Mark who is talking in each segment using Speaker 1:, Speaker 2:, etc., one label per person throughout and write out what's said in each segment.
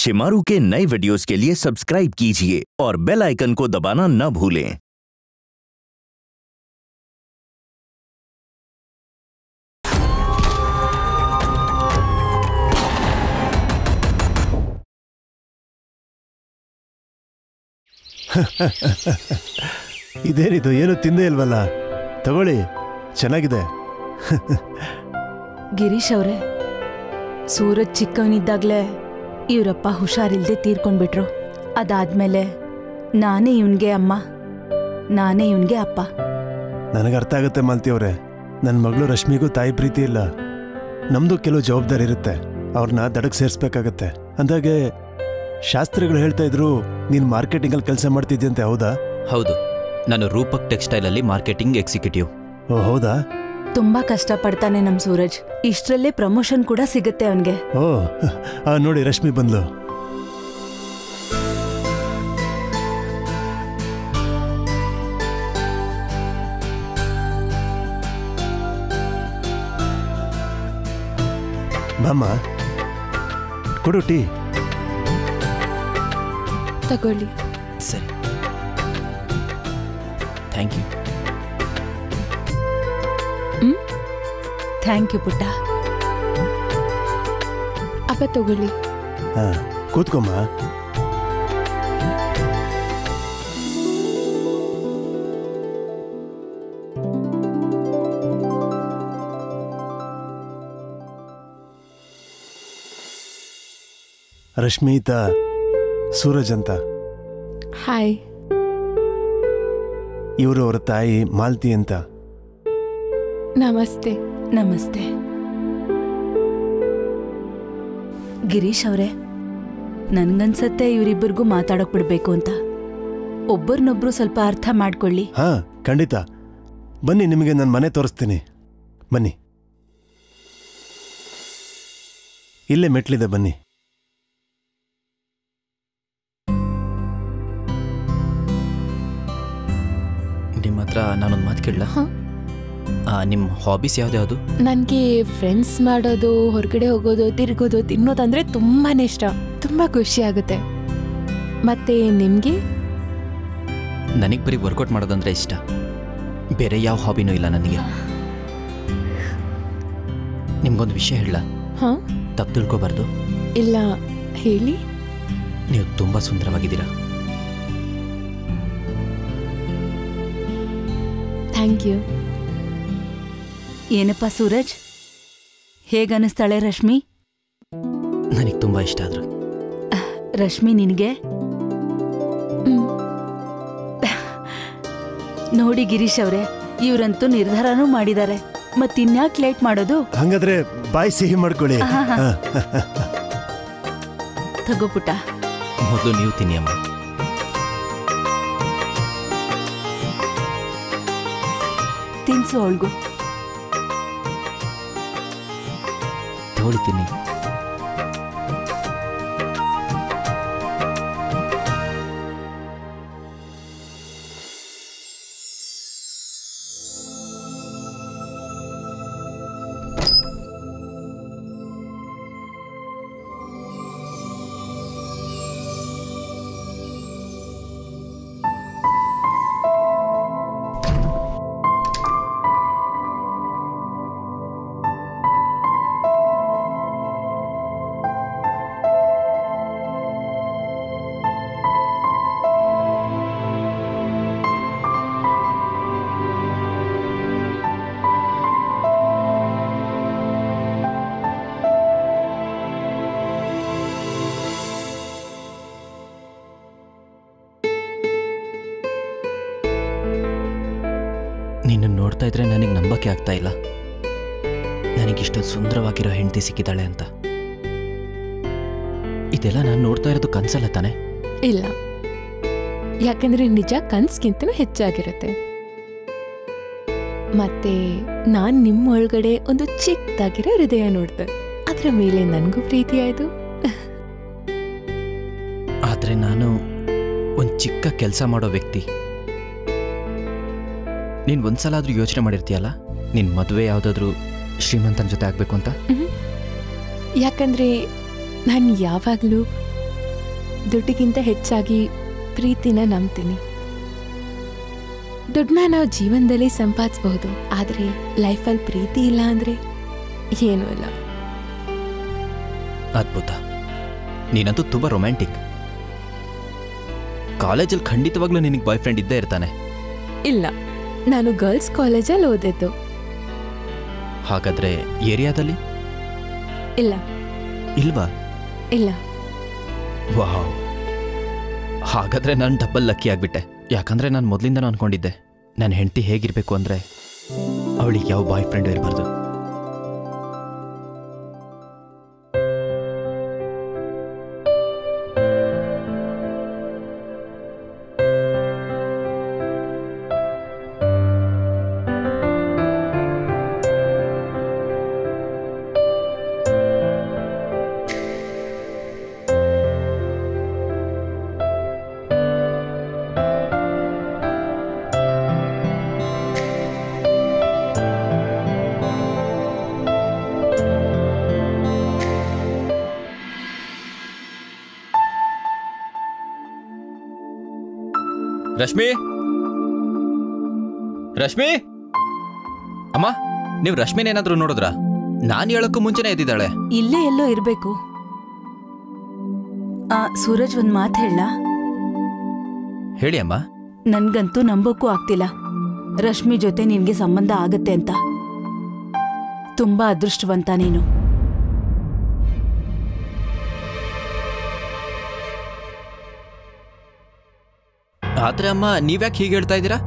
Speaker 1: शिमारू के नए वीडियोस के लिए सब्सक्राइब कीजिए और बेल आइकन को दबाना न भूलें
Speaker 2: ಇದೇನಿದು ಏನು ತಿಂದೇ ಇಲ್ವಲ್ಲ ತಗೊಳ್ಳಿ ಚೆನ್ನಾಗಿದೆ
Speaker 3: ಗಿರೀಶ್ ಅವ್ರೆ ಸೂರಜ್ ಚಿಕ್ಕವನಿದ್ದಾಗ್ಲೇ ಇವರಪ್ಪ ಹುಷಾರಿಲ್ದೆ ತೀರ್ಕೊಂಡ್ಬಿಟ್ರು ಅದಾದ್ಮೇಲೆ ನಾನೇ ಇವನ್ಗೆ ಅಮ್ಮ ನಾನೇ ಇವನ್ಗೆ ಅಪ್ಪ
Speaker 2: ನನಗೆ ಅರ್ಥ ಆಗುತ್ತೆ ಮಾಲ್ತಿ ಅವರೇ ನನ್ನ ಮಗಳು ರಶ್ಮಿಗೂ ತಾಯಿ ಪ್ರೀತಿ ಇಲ್ಲ ನಮ್ದು ಕೆಲವು ಜವಾಬ್ದಾರಿ ಇರುತ್ತೆ ಅವ್ರನ್ನ ದಡಕ್ ಸೇರಿಸ್ಬೇಕಾಗತ್ತೆ ಅಂದಾಗೆ ಶಾಸ್ತ್ರಿಗಳು ಹೇಳ್ತಾ ಇದ್ರು ನೀನು ಮಾರ್ಕೆಟಿಂಗಲ್ಲಿ ಕೆಲಸ ಮಾಡ್ತಿದ್ಯಂತೆ ಹೌದಾ
Speaker 4: ಹೌದು ನಾನು ರೂಪಕ್ ಟೆಕ್ಸ್ಟೈಲಲ್ಲಿ ಮಾರ್ಕೆಟಿಂಗ್ ಎಕ್ಸಿಕ್ಯೂಟಿವ್
Speaker 2: ಓ ಹೌದಾ
Speaker 3: ತುಂಬಾ ಕಷ್ಟಪಡ್ತಾನೆ ನಮ್ ಸೂರಜ್ ಇಷ್ಟ್ರಲ್ಲೇ ಪ್ರಮೋಷನ್ ಕೂಡ ಸಿಗುತ್ತೆ ಅವನ್ಗೆ
Speaker 2: ಓ ಆ, ನೋಡಿ ರಶ್ಮಿ ಬಂದ್ಲು ಬಾಮ್ಮ ಕೊಡು ಟೀ
Speaker 5: ತಗೊಳ್ಳಿ
Speaker 4: ಸರಿ ಥ್ಯಾಂಕ್ ಯು
Speaker 3: ಥ್ಯಾಂಕ್ ಯು ಪುಟ್ಟ
Speaker 5: ಅಪ್ಪ ತಗೊಳ್ಳಿ
Speaker 2: ಹಾ ಕೂತ್ಕೊಮ್ಮ ರಶ್ಮಿತ ಸೂರಜ್ ಅಂತ
Speaker 5: ಹಾಯ್
Speaker 2: ಇವರು ಅವರ ತಾಯಿ ಮಾಲ್ತಿ ಅಂತ
Speaker 5: ನಮಸ್ತೆ
Speaker 3: ನಮಸ್ತೆ ಗಿರೀಶ್ ಅವ್ರೆ ನನ್ಗನ್ಸತ್ತೆ ಇವರಿಬ್ಬರಿಗೂ ಮಾತಾಡಕ್ ಬಿಡ್ಬೇಕು ಅಂತ ಒಬ್ಬರನ್ನೊಬ್ರು ಸ್ವಲ್ಪ ಅರ್ಥ ಮಾಡ್ಕೊಳ್ಳಿ
Speaker 2: ಹಾ ಖಂಡಿತ ಬನ್ನಿ ನಿಮಗೆ ನನ್ನ ಮನೆ ತೋರಿಸ್ತೀನಿ ಬನ್ನಿ ಇಲ್ಲೇ ಮೆಟ್ಲಿದೆ ಬನ್ನಿ
Speaker 4: ನಿಮ್ಮ ಹತ್ರ ನಾನೊಂದು ಮಾತು ಕೇಳಲ್ಲ
Speaker 5: ಹಾ?
Speaker 4: ನಿಮ್ಮ ಹಾಬೀಸ್ ಯಾವ್ದ್ಯಾವುದು
Speaker 5: ನನಗೆ ಫ್ರೆಂಡ್ಸ್ ಮಾಡೋದು ಹೊರಗಡೆ ಹೋಗೋದು ತಿರುಗೋದು ತಿನ್ನೋದಂದ್ರೆ ತುಂಬಾ ಇಷ್ಟ ತುಂಬ ಖುಷಿ ಆಗುತ್ತೆ ಮತ್ತೆ ನಿಮಗೆ
Speaker 4: ನನಗೆ ಬರೀ ವರ್ಕೌಟ್ ಮಾಡೋದಂದ್ರೆ ಇಷ್ಟ ಬೇರೆ ಯಾವ ಹಾಬಿನೂ ಇಲ್ಲ ನನಗೆ ನಿಮ್ಗೊಂದು ವಿಷಯ ಹೇಳ
Speaker 5: ಹಾಂ
Speaker 4: ತಪ್ಪು ತಿಳ್ಕೊಬಾರ್ದು
Speaker 5: ಇಲ್ಲ ಹೇಳಿ
Speaker 4: ನೀವು ತುಂಬ ಸುಂದರವಾಗಿದ್ದೀರಾ
Speaker 5: ಥ್ಯಾಂಕ್ ಯು
Speaker 3: ಏನಪ್ಪ ಸೂರಜ್ ಹೇಗನ್ನಿಸ್ತಾಳೆ ರಶ್ಮಿ
Speaker 4: ನನಗೆ ತುಂಬ ಇಷ್ಟ ಆದರು
Speaker 3: ರಶ್ಮಿ ನಿನಗೆ
Speaker 5: ಹ್ಮ್.
Speaker 3: ನೋಡಿ ಗಿರೀಶ್ ಅವ್ರೆ ಇವ್ರಂತೂ ನಿರ್ಧಾರನೂ ಮಾಡಿದ್ದಾರೆ ಮತ್ತಿನ್ಯಾಕ್ ಲೇಟ್ ಮಾಡೋದು
Speaker 2: ಹಂಗಾದ್ರೆ ಬಾಯಿ ಸಿಹಿ ಮಾಡ್ಕೊಳ್ಳಿ
Speaker 3: ಹಾ, ಹಾ.
Speaker 2: ಹಾ.
Speaker 3: ತಗೋ ಪುಟ್ಟ
Speaker 4: ಮೊದಲು ನೀವು ತಿನ್ನಿ ಅಮ್ಮ
Speaker 3: ತಿನ್ಸು ಅವಳಿಗೂ
Speaker 4: ತಗೊಳ್ಳಿ ತಿನ್ನಿ ನಿನ್ನ ನೋಡ್ತಾ ಇದ್ರೆ ನನಗೆ ನಂಬಕ್ಕೆ ಆಗ್ತಾ ಇಲ್ಲ ನನಗಿಷ್ಟೊಂದು ಸುಂದರವಾಗಿರೋ ಹೆಂಡತಿ ಸಿಕ್ಕಿದ್ದಾಳೆ ಅಂತ ಇದೆಲ್ಲ ನಾನು ನೋಡ್ತಾ ಇರೋದು ಕನ್ಸಲ್ಲ ತಾನೆ
Speaker 5: ಇಲ್ಲ ಯಾಕಂದ್ರೆ ನಿಜ ಕನ್ಸ್ಗಿಂತನೂ ಹೆಚ್ಚಾಗಿರುತ್ತೆ ಮತ್ತೆ ನಾನು ನಿಮ್ಮ ಒಳಗಡೆ ಒಂದು ಚಿಕ್ಕದಾಗಿರೋ ಹೃದಯ ನೋಡಿದೆ ಅದರ ಮೇಲೆ ನನಗೂ ಪ್ರೀತಿ ಆಯ್ತು
Speaker 4: ಆದರೆ ನಾನು ಒಂದು ಚಿಕ್ಕ ಕೆಲಸ ಮಾಡೋ ವ್ಯಕ್ತಿ ನೀನು ಒಂದ್ಸಲ ಆದರೂ ಯೋಚನೆ ಮಾಡಿರ್ತೀಯಲ್ಲ ನಿನ್ನ ಮದುವೆ ಯಾವುದಾದ್ರೂ ಶ್ರೀಮಂತನ ಜೊತೆ ಆಗಬೇಕು ಅಂತ
Speaker 5: ಯಾಕಂದ್ರೆ ನಾನು ಯಾವಾಗಲೂ ದುಡ್ಡಿಗಿಂತ ಹೆಚ್ಚಾಗಿ ಪ್ರೀತಿನ ನಂಬ್ತೀನಿ ದುಡ್ಡನ್ನ ನಾವು ಜೀವನದಲ್ಲಿ ಸಂಪಾದಿಸಬಹುದು ಆದರೆ ಲೈಫಲ್ಲಿ ಪ್ರೀತಿ ಇಲ್ಲ ಅಂದರೆ ಏನೂ ಇಲ್ಲ
Speaker 4: ಅದ್ಭುತ ನೀನಂತೂ ತುಂಬ ರೊಮ್ಯಾಂಟಿಕ್ ಕಾಲೇಜಲ್ಲಿ ಖಂಡಿತವಾಗ್ಲೂ ನಿನಗೆ ಬಾಯ್ ಫ್ರೆಂಡ್ ಇದ್ದೇ ಇರ್ತಾನೆ
Speaker 5: ಇಲ್ಲ ನಾನು ಗರ್ಲ್ಸ್ ಕಾಲೇಜಲ್ಲಿ ಓದಿದ್ದು
Speaker 4: ಹಾಗಾದ್ರೆ ಏರಿಯಾದಲ್ಲಿ
Speaker 5: ಇಲ್ಲ
Speaker 4: ಇಲ್ವಾ
Speaker 5: ಇಲ್ಲ
Speaker 4: ವಾವ್ ಹಾಗಾದ್ರೆ ನಾನು ಡಬ್ಬಲ್ ಲಕ್ಕಿ ಆಗ್ಬಿಟ್ಟೆ ಯಾಕಂದ್ರೆ ನಾನು ಮೊದಲಿಂದನೂ ಅನ್ಕೊಂಡಿದ್ದೆ ನನ್ನ ಹೆಂಡತಿ ಹೇಗಿರ್ಬೇಕು ಅಂದ್ರೆ ಅವಳಿಗೆ ಯಾವ ಬಾಯ್ ಫ್ರೆಂಡು ಇರಬಾರ್ದು ರಶ್ಮಿ ರಶ್ಮಿ ಅಮ್ಮ ನೀವು ರಶ್ಮಿನೇನಾದ್ರೂ ನೋಡಿದ್ರಾ ನಾನು ಹೇಳಕ್ಕೂ ಮುಂಚೆನೇ ಎದ್ದಿದ್ದಾಳೆ
Speaker 3: ಇಲ್ಲೇ ಎಲ್ಲೋ ಇರ್ಬೇಕು ಆ ಸೂರಜ್ ಒಂದ್ ಮಾತು ಹೇಳ
Speaker 4: ಹೇಳಿ ಅಮ್ಮ
Speaker 3: ನನ್ಗಂತೂ ನಂಬೋಕ್ಕೂ ಆಗ್ತಿಲ್ಲ ರಶ್ಮಿ ಜೊತೆ ನಿನ್ಗೆ ಸಂಬಂಧ ಆಗತ್ತೆ ಅಂತ ತುಂಬಾ ಅದೃಷ್ಟವಂತ ನೀನು
Speaker 4: ಆದ್ರೆ ಅಮ್ಮ ನೀವ್ಯಾಕೆ ಹೀಗೆ ಹೇಳ್ತಾ ಇದ್ದೀರಾ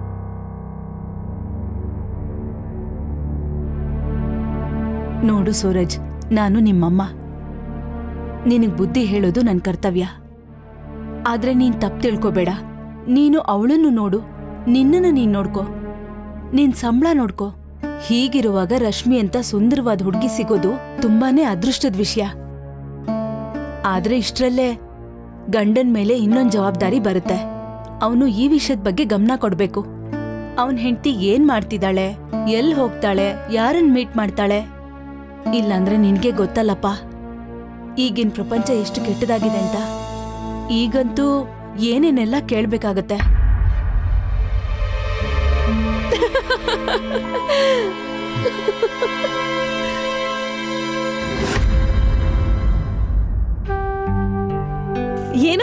Speaker 3: ನೋಡು ಸೂರಜ್ ನಾನು ನಿಮ್ಮಮ್ಮ ನಿನಗ್ ಬುದ್ಧಿ ಹೇಳೋದು ನನ್ ಕರ್ತವ್ಯ ಆದ್ರೆ ನೀನ್ ತಪ್ಪು ತಿಳ್ಕೊಬೇಡ ನೀನು ಅವಳನ್ನು ನೋಡು ನಿನ್ನನ್ನು ನೀನ್ ನೋಡ್ಕೋ ನಿನ್ ಸಂಬಳ ನೋಡ್ಕೋ ಹೀಗಿರುವಾಗ ರಶ್ಮಿ ಅಂತ ಸುಂದರವಾದ ಹುಡುಗಿ ಸಿಗೋದು ತುಂಬಾನೇ ಅದೃಷ್ಟದ ವಿಷಯ ಆದ್ರೆ ಇಷ್ಟ್ರಲ್ಲೇ ಗಂಡನ್ ಮೇಲೆ ಇನ್ನೊಂದ್ ಜವಾಬ್ದಾರಿ ಬರುತ್ತೆ ಅವನು ಈ ವಿಷಯದ ಬಗ್ಗೆ ಗಮನ ಕೊಡ್ಬೇಕು ಅವನ್ ಹೆಂಡತಿ ಏನ್ ಮಾಡ್ತಿದ್ದಾಳೆ ಎಲ್ ಹೋಗ್ತಾಳೆ ಯಾರನ್ ಮೀಟ್ ಮಾಡ್ತಾಳೆ ಇಲ್ಲಾಂದ್ರೆ ನಿನ್ಗೆ ಗೊತ್ತಲ್ಲಪ್ಪ ಈಗಿನ ಪ್ರಪಂಚ ಎಷ್ಟು ಕೆಟ್ಟದಾಗಿದೆ ಅಂತ ಈಗಂತೂ ಏನೇನೆಲ್ಲ ಕೇಳ್ಬೇಕಾಗತ್ತೆ
Speaker 5: ಏನು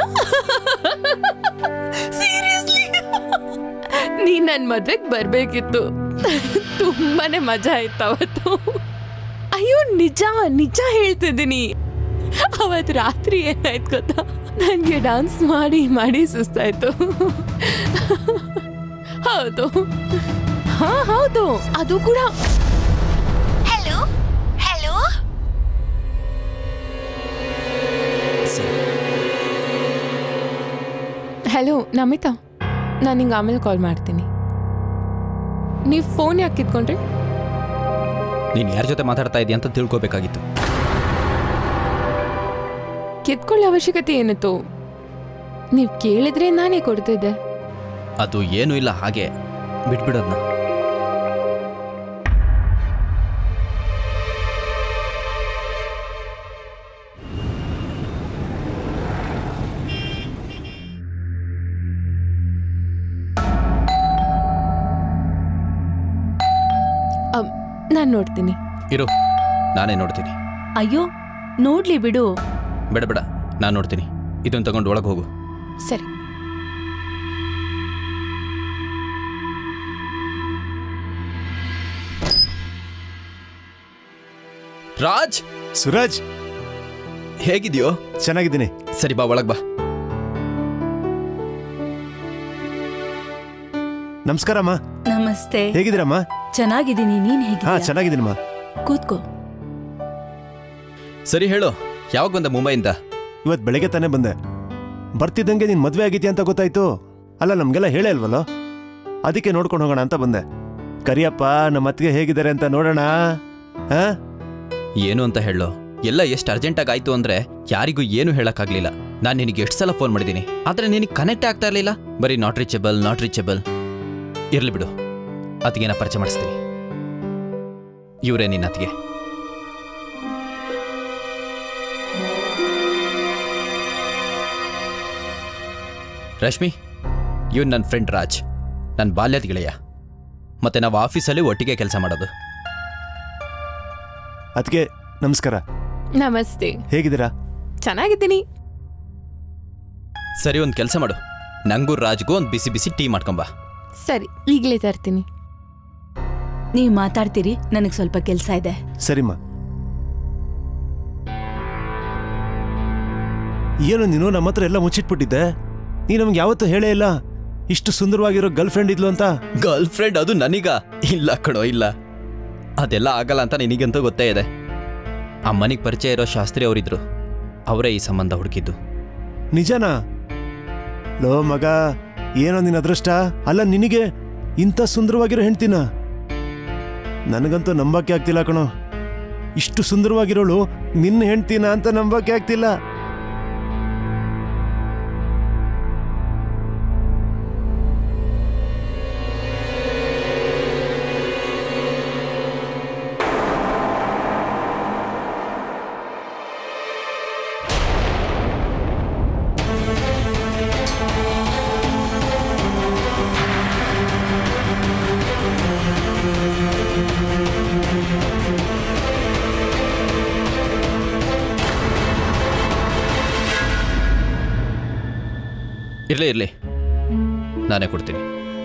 Speaker 5: ಸೀರಿಯಸ್ಲಿ ನೀನ್ ನನ್ನ ಮದ್ವೆಗೆ ಬರ್ಬೇಕಿತ್ತು ತುಂಬಾನೇ ಮಜಾ ಆಯ್ತು ಅವತ್ತು ಅಯ್ಯೋ ನಿಜ ನಿಜ ಹೇಳ್ತಿದ್ದೀನಿ ಅವತ್ತು ರಾತ್ರಿ ಏನಾಯ್ತು ಗೊತ್ತಾ ನನಗೆ ಡಾನ್ಸ್ ಮಾಡಿ ಮಾಡಿ ಸುಸ್ತಾಯ್ತು ಹೌದು ಹಾ ಹೌದು ಅದು ಕೂಡ
Speaker 6: ಹಲೋ ಹಲೋ
Speaker 5: ಹಲೋ ನಮಿತಾ ನಾನು ನಿಂಗೆ ಆಮೇಲೆ ಕಾಲ್ ಮಾಡ್ತೀನಿ ನೀವು ಫೋನ್ ಯಾಕೆ ಕಿತ್ಕೊಂಡ್ರಿ
Speaker 4: ನೀನು ಯಾರ ಜೊತೆ ಮಾತಾಡ್ತಾ ಇದೀಯ ಅಂತ ತಿಳ್ಕೊಬೇಕಾಗಿತ್ತು
Speaker 5: ಕಿತ್ಕೊಳ್ಳೋ ಅವಶ್ಯಕತೆ ಏನಿತ್ತು ನೀವು ಕೇಳಿದ್ರೆ ನಾನೇ ಕೊಡ್ತಿದ್ದೆ
Speaker 4: ಅದು ಏನೂ ಇಲ್ಲ ಹಾಗೆ ಬಿಟ್ಬಿಡೋದ್ನ
Speaker 5: ನಾನು ನೋಡ್ತೀನಿ
Speaker 4: ಇರು ನಾನೇ ನೋಡ್ತೀನಿ
Speaker 3: ಅಯ್ಯೋ ನೋಡ್ಲಿ ಬಿಡು
Speaker 4: ಬೇಡ ಬೇಡ ನಾನು ನೋಡ್ತೀನಿ ಇದನ್ನು ತಗೊಂಡು ಒಳಗೆ ಹೋಗು
Speaker 5: ಸರಿ
Speaker 4: ರಾಜ್
Speaker 2: ಸುರಾಜ್
Speaker 4: ಹೇಗಿದೆಯೋ
Speaker 2: ಚೆನ್ನಾಗಿದ್ದೀನಿ
Speaker 4: ಸರಿ ಬಾ ಒಳಗೆ ಬಾ
Speaker 2: ನಮಸ್ಕಾರಮ್ಮ
Speaker 3: ನಮಸ್ತೆ
Speaker 2: ಹೇಗಿದ್ದೀರಮ್ಮ
Speaker 3: ಚೆನ್ನಾಗಿದ್ದೀನಿ ನೀನ್
Speaker 2: ಹಾ
Speaker 3: ಹೇಗಿದ್ದೀಯ
Speaker 2: ಚೆನ್ನಾಗಿದ್ದೀನಮ್ಮ
Speaker 3: ಕೂತ್ಕೋ
Speaker 4: ಸರಿ ಹೇಳು ಯಾವಾಗ ಬಂದ ಮುಂಬೈಯಿಂದ
Speaker 2: ಇವತ್ತು ಬೆಳಗ್ಗೆ ತಾನೇ ಬಂದೆ ಬರ್ತಿದ್ದಂಗೆ ನೀನು ಮದುವೆ ಆಗಿದ್ಯಾ ಅಂತ ಗೊತ್ತಾಯ್ತು ಅಲ್ಲ ನಮಗೆಲ್ಲ ಹೇಳೇ ಅಲ್ವಲ್ಲೋ ಅದಕ್ಕೆ ನೋಡ್ಕೊಂಡು ಹೋಗೋಣ ಅಂತ ಬಂದೆ ಕರಿಯಪ್ಪ ನಮ್ಮ ಅತ್ತಿಗೆ ಹೇಗಿದ್ದಾರೆ ಅಂತ ನೋಡೋಣ ಹಾ
Speaker 4: ಏನು ಅಂತ ಹೇಳು ಎಲ್ಲ ಎಷ್ಟು ಅರ್ಜೆಂಟಾಗಿ ಆಯ್ತು ಅಂದ್ರೆ ಯಾರಿಗೂ ಏನು ಹೇಳಕ್ಕಾಗ್ಲಿಲ್ಲ ನಾನು ನಿನಗೆ ಎಷ್ಟು ಸಲ ಫೋನ್ ಮಾಡಿದ್ದೀನಿ ಆದ್ರೆ ನಿನಗೆ ಕನೆಕ್ಟ್ ಆಗ್ತಾ ಇರಲಿಲ್ಲ ಬರೀ ನಾಟ್ ರೀಚಬಲ್ ನಾಟ್ ರೀಚಬಲ್ ಇರ್ಲಿ ಬಿಡು ಅತಿಗೆ ನಾ ಪರಿಚಯ ಮಾಡಿಸ್ತೀನಿ ಇವರೇ ನಿನ್ನ ಅತಿಗೆ ರಶ್ಮಿ ಇವನು ನನ್ನ ಫ್ರೆಂಡ್ ರಾಜ್ ನನ್ನ ಬಾಲ್ಯದ ಗೆಳೆಯ ಮತ್ತು ನಾವು ಆಫೀಸಲ್ಲಿ ಒಟ್ಟಿಗೆ ಕೆಲಸ ಮಾಡೋದು
Speaker 2: ಅದಕ್ಕೆ ನಮಸ್ಕಾರ
Speaker 5: ನಮಸ್ತೆ
Speaker 2: ಹೇಗಿದ್ದೀರಾ
Speaker 5: ಚೆನ್ನಾಗಿದ್ದೀನಿ
Speaker 4: ಸರಿ ಒಂದು ಕೆಲಸ ಮಾಡು ನಂಗೂ ರಾಜ್ಗೂ ಒಂದು ಬಿಸಿ ಬಿಸಿ ಟೀ ಮಾಡ್ಕೊಂಬ
Speaker 5: ಸರಿ ಈಗಲೇ ತರ್ತೀನಿ
Speaker 3: ನೀವು ಮಾತಾಡ್ತೀರಿ ನನಗೆ ಸ್ವಲ್ಪ ಕೆಲಸ ಇದೆ
Speaker 2: ಸರಿಮ್ಮ ಏನು ನೀನು ನಮ್ಮ ಹತ್ರ ಎಲ್ಲ ಮುಚ್ಚಿಟ್ಬಿಟ್ಟಿದ್ದೆ ನೀ ನಮ್ಗೆ ಯಾವತ್ತೂ ಹೇಳೇ ಇಲ್ಲ ಇಷ್ಟು ಸುಂದರವಾಗಿರೋ ಗರ್ಲ್ ಫ್ರೆಂಡ್ ಇದ್ಲು ಅಂತ
Speaker 4: ಗರ್ಲ್ ಫ್ರೆಂಡ್ ಅದು ನನಗ ಇಲ್ಲ ಕಣೋ ಇಲ್ಲ ಅದೆಲ್ಲ ಆಗಲ್ಲ ಅಂತ ನಿನಗಂತೂ ಗೊತ್ತೇ ಇದೆ ಆ ಮನೆಗೆ ಪರಿಚಯ ಇರೋ ಶಾಸ್ತ್ರಿ ಅವರಿದ್ರು ಅವರೇ ಈ ಸಂಬಂಧ ಹುಡುಕಿದ್ದು
Speaker 2: ನಿಜನಾ ಲೋ ಮಗ ಏನೋ ನಿನ್ನ ಅದೃಷ್ಟ ಅಲ್ಲ ನಿನಗೆ ಇಂಥ ಸುಂದರವಾಗಿರೋ ಹೆಣ್ತಿನ ನನಗಂತೂ ನಂಬಕ್ಕೆ ಆಗ್ತಿಲ್ಲ ಕಣೋ ಇಷ್ಟು ಸುಂದರವಾಗಿರೋಳು ನಿನ್ನ ಹೆಣ್ತಿನ ಅಂತ ನಂಬಕ್ಕೆ ಆಗ್ತಿಲ್ಲ
Speaker 4: ಇರಲಿ ಇರಲಿ ನಾನೇ ಕೊಡ್ತೀನಿ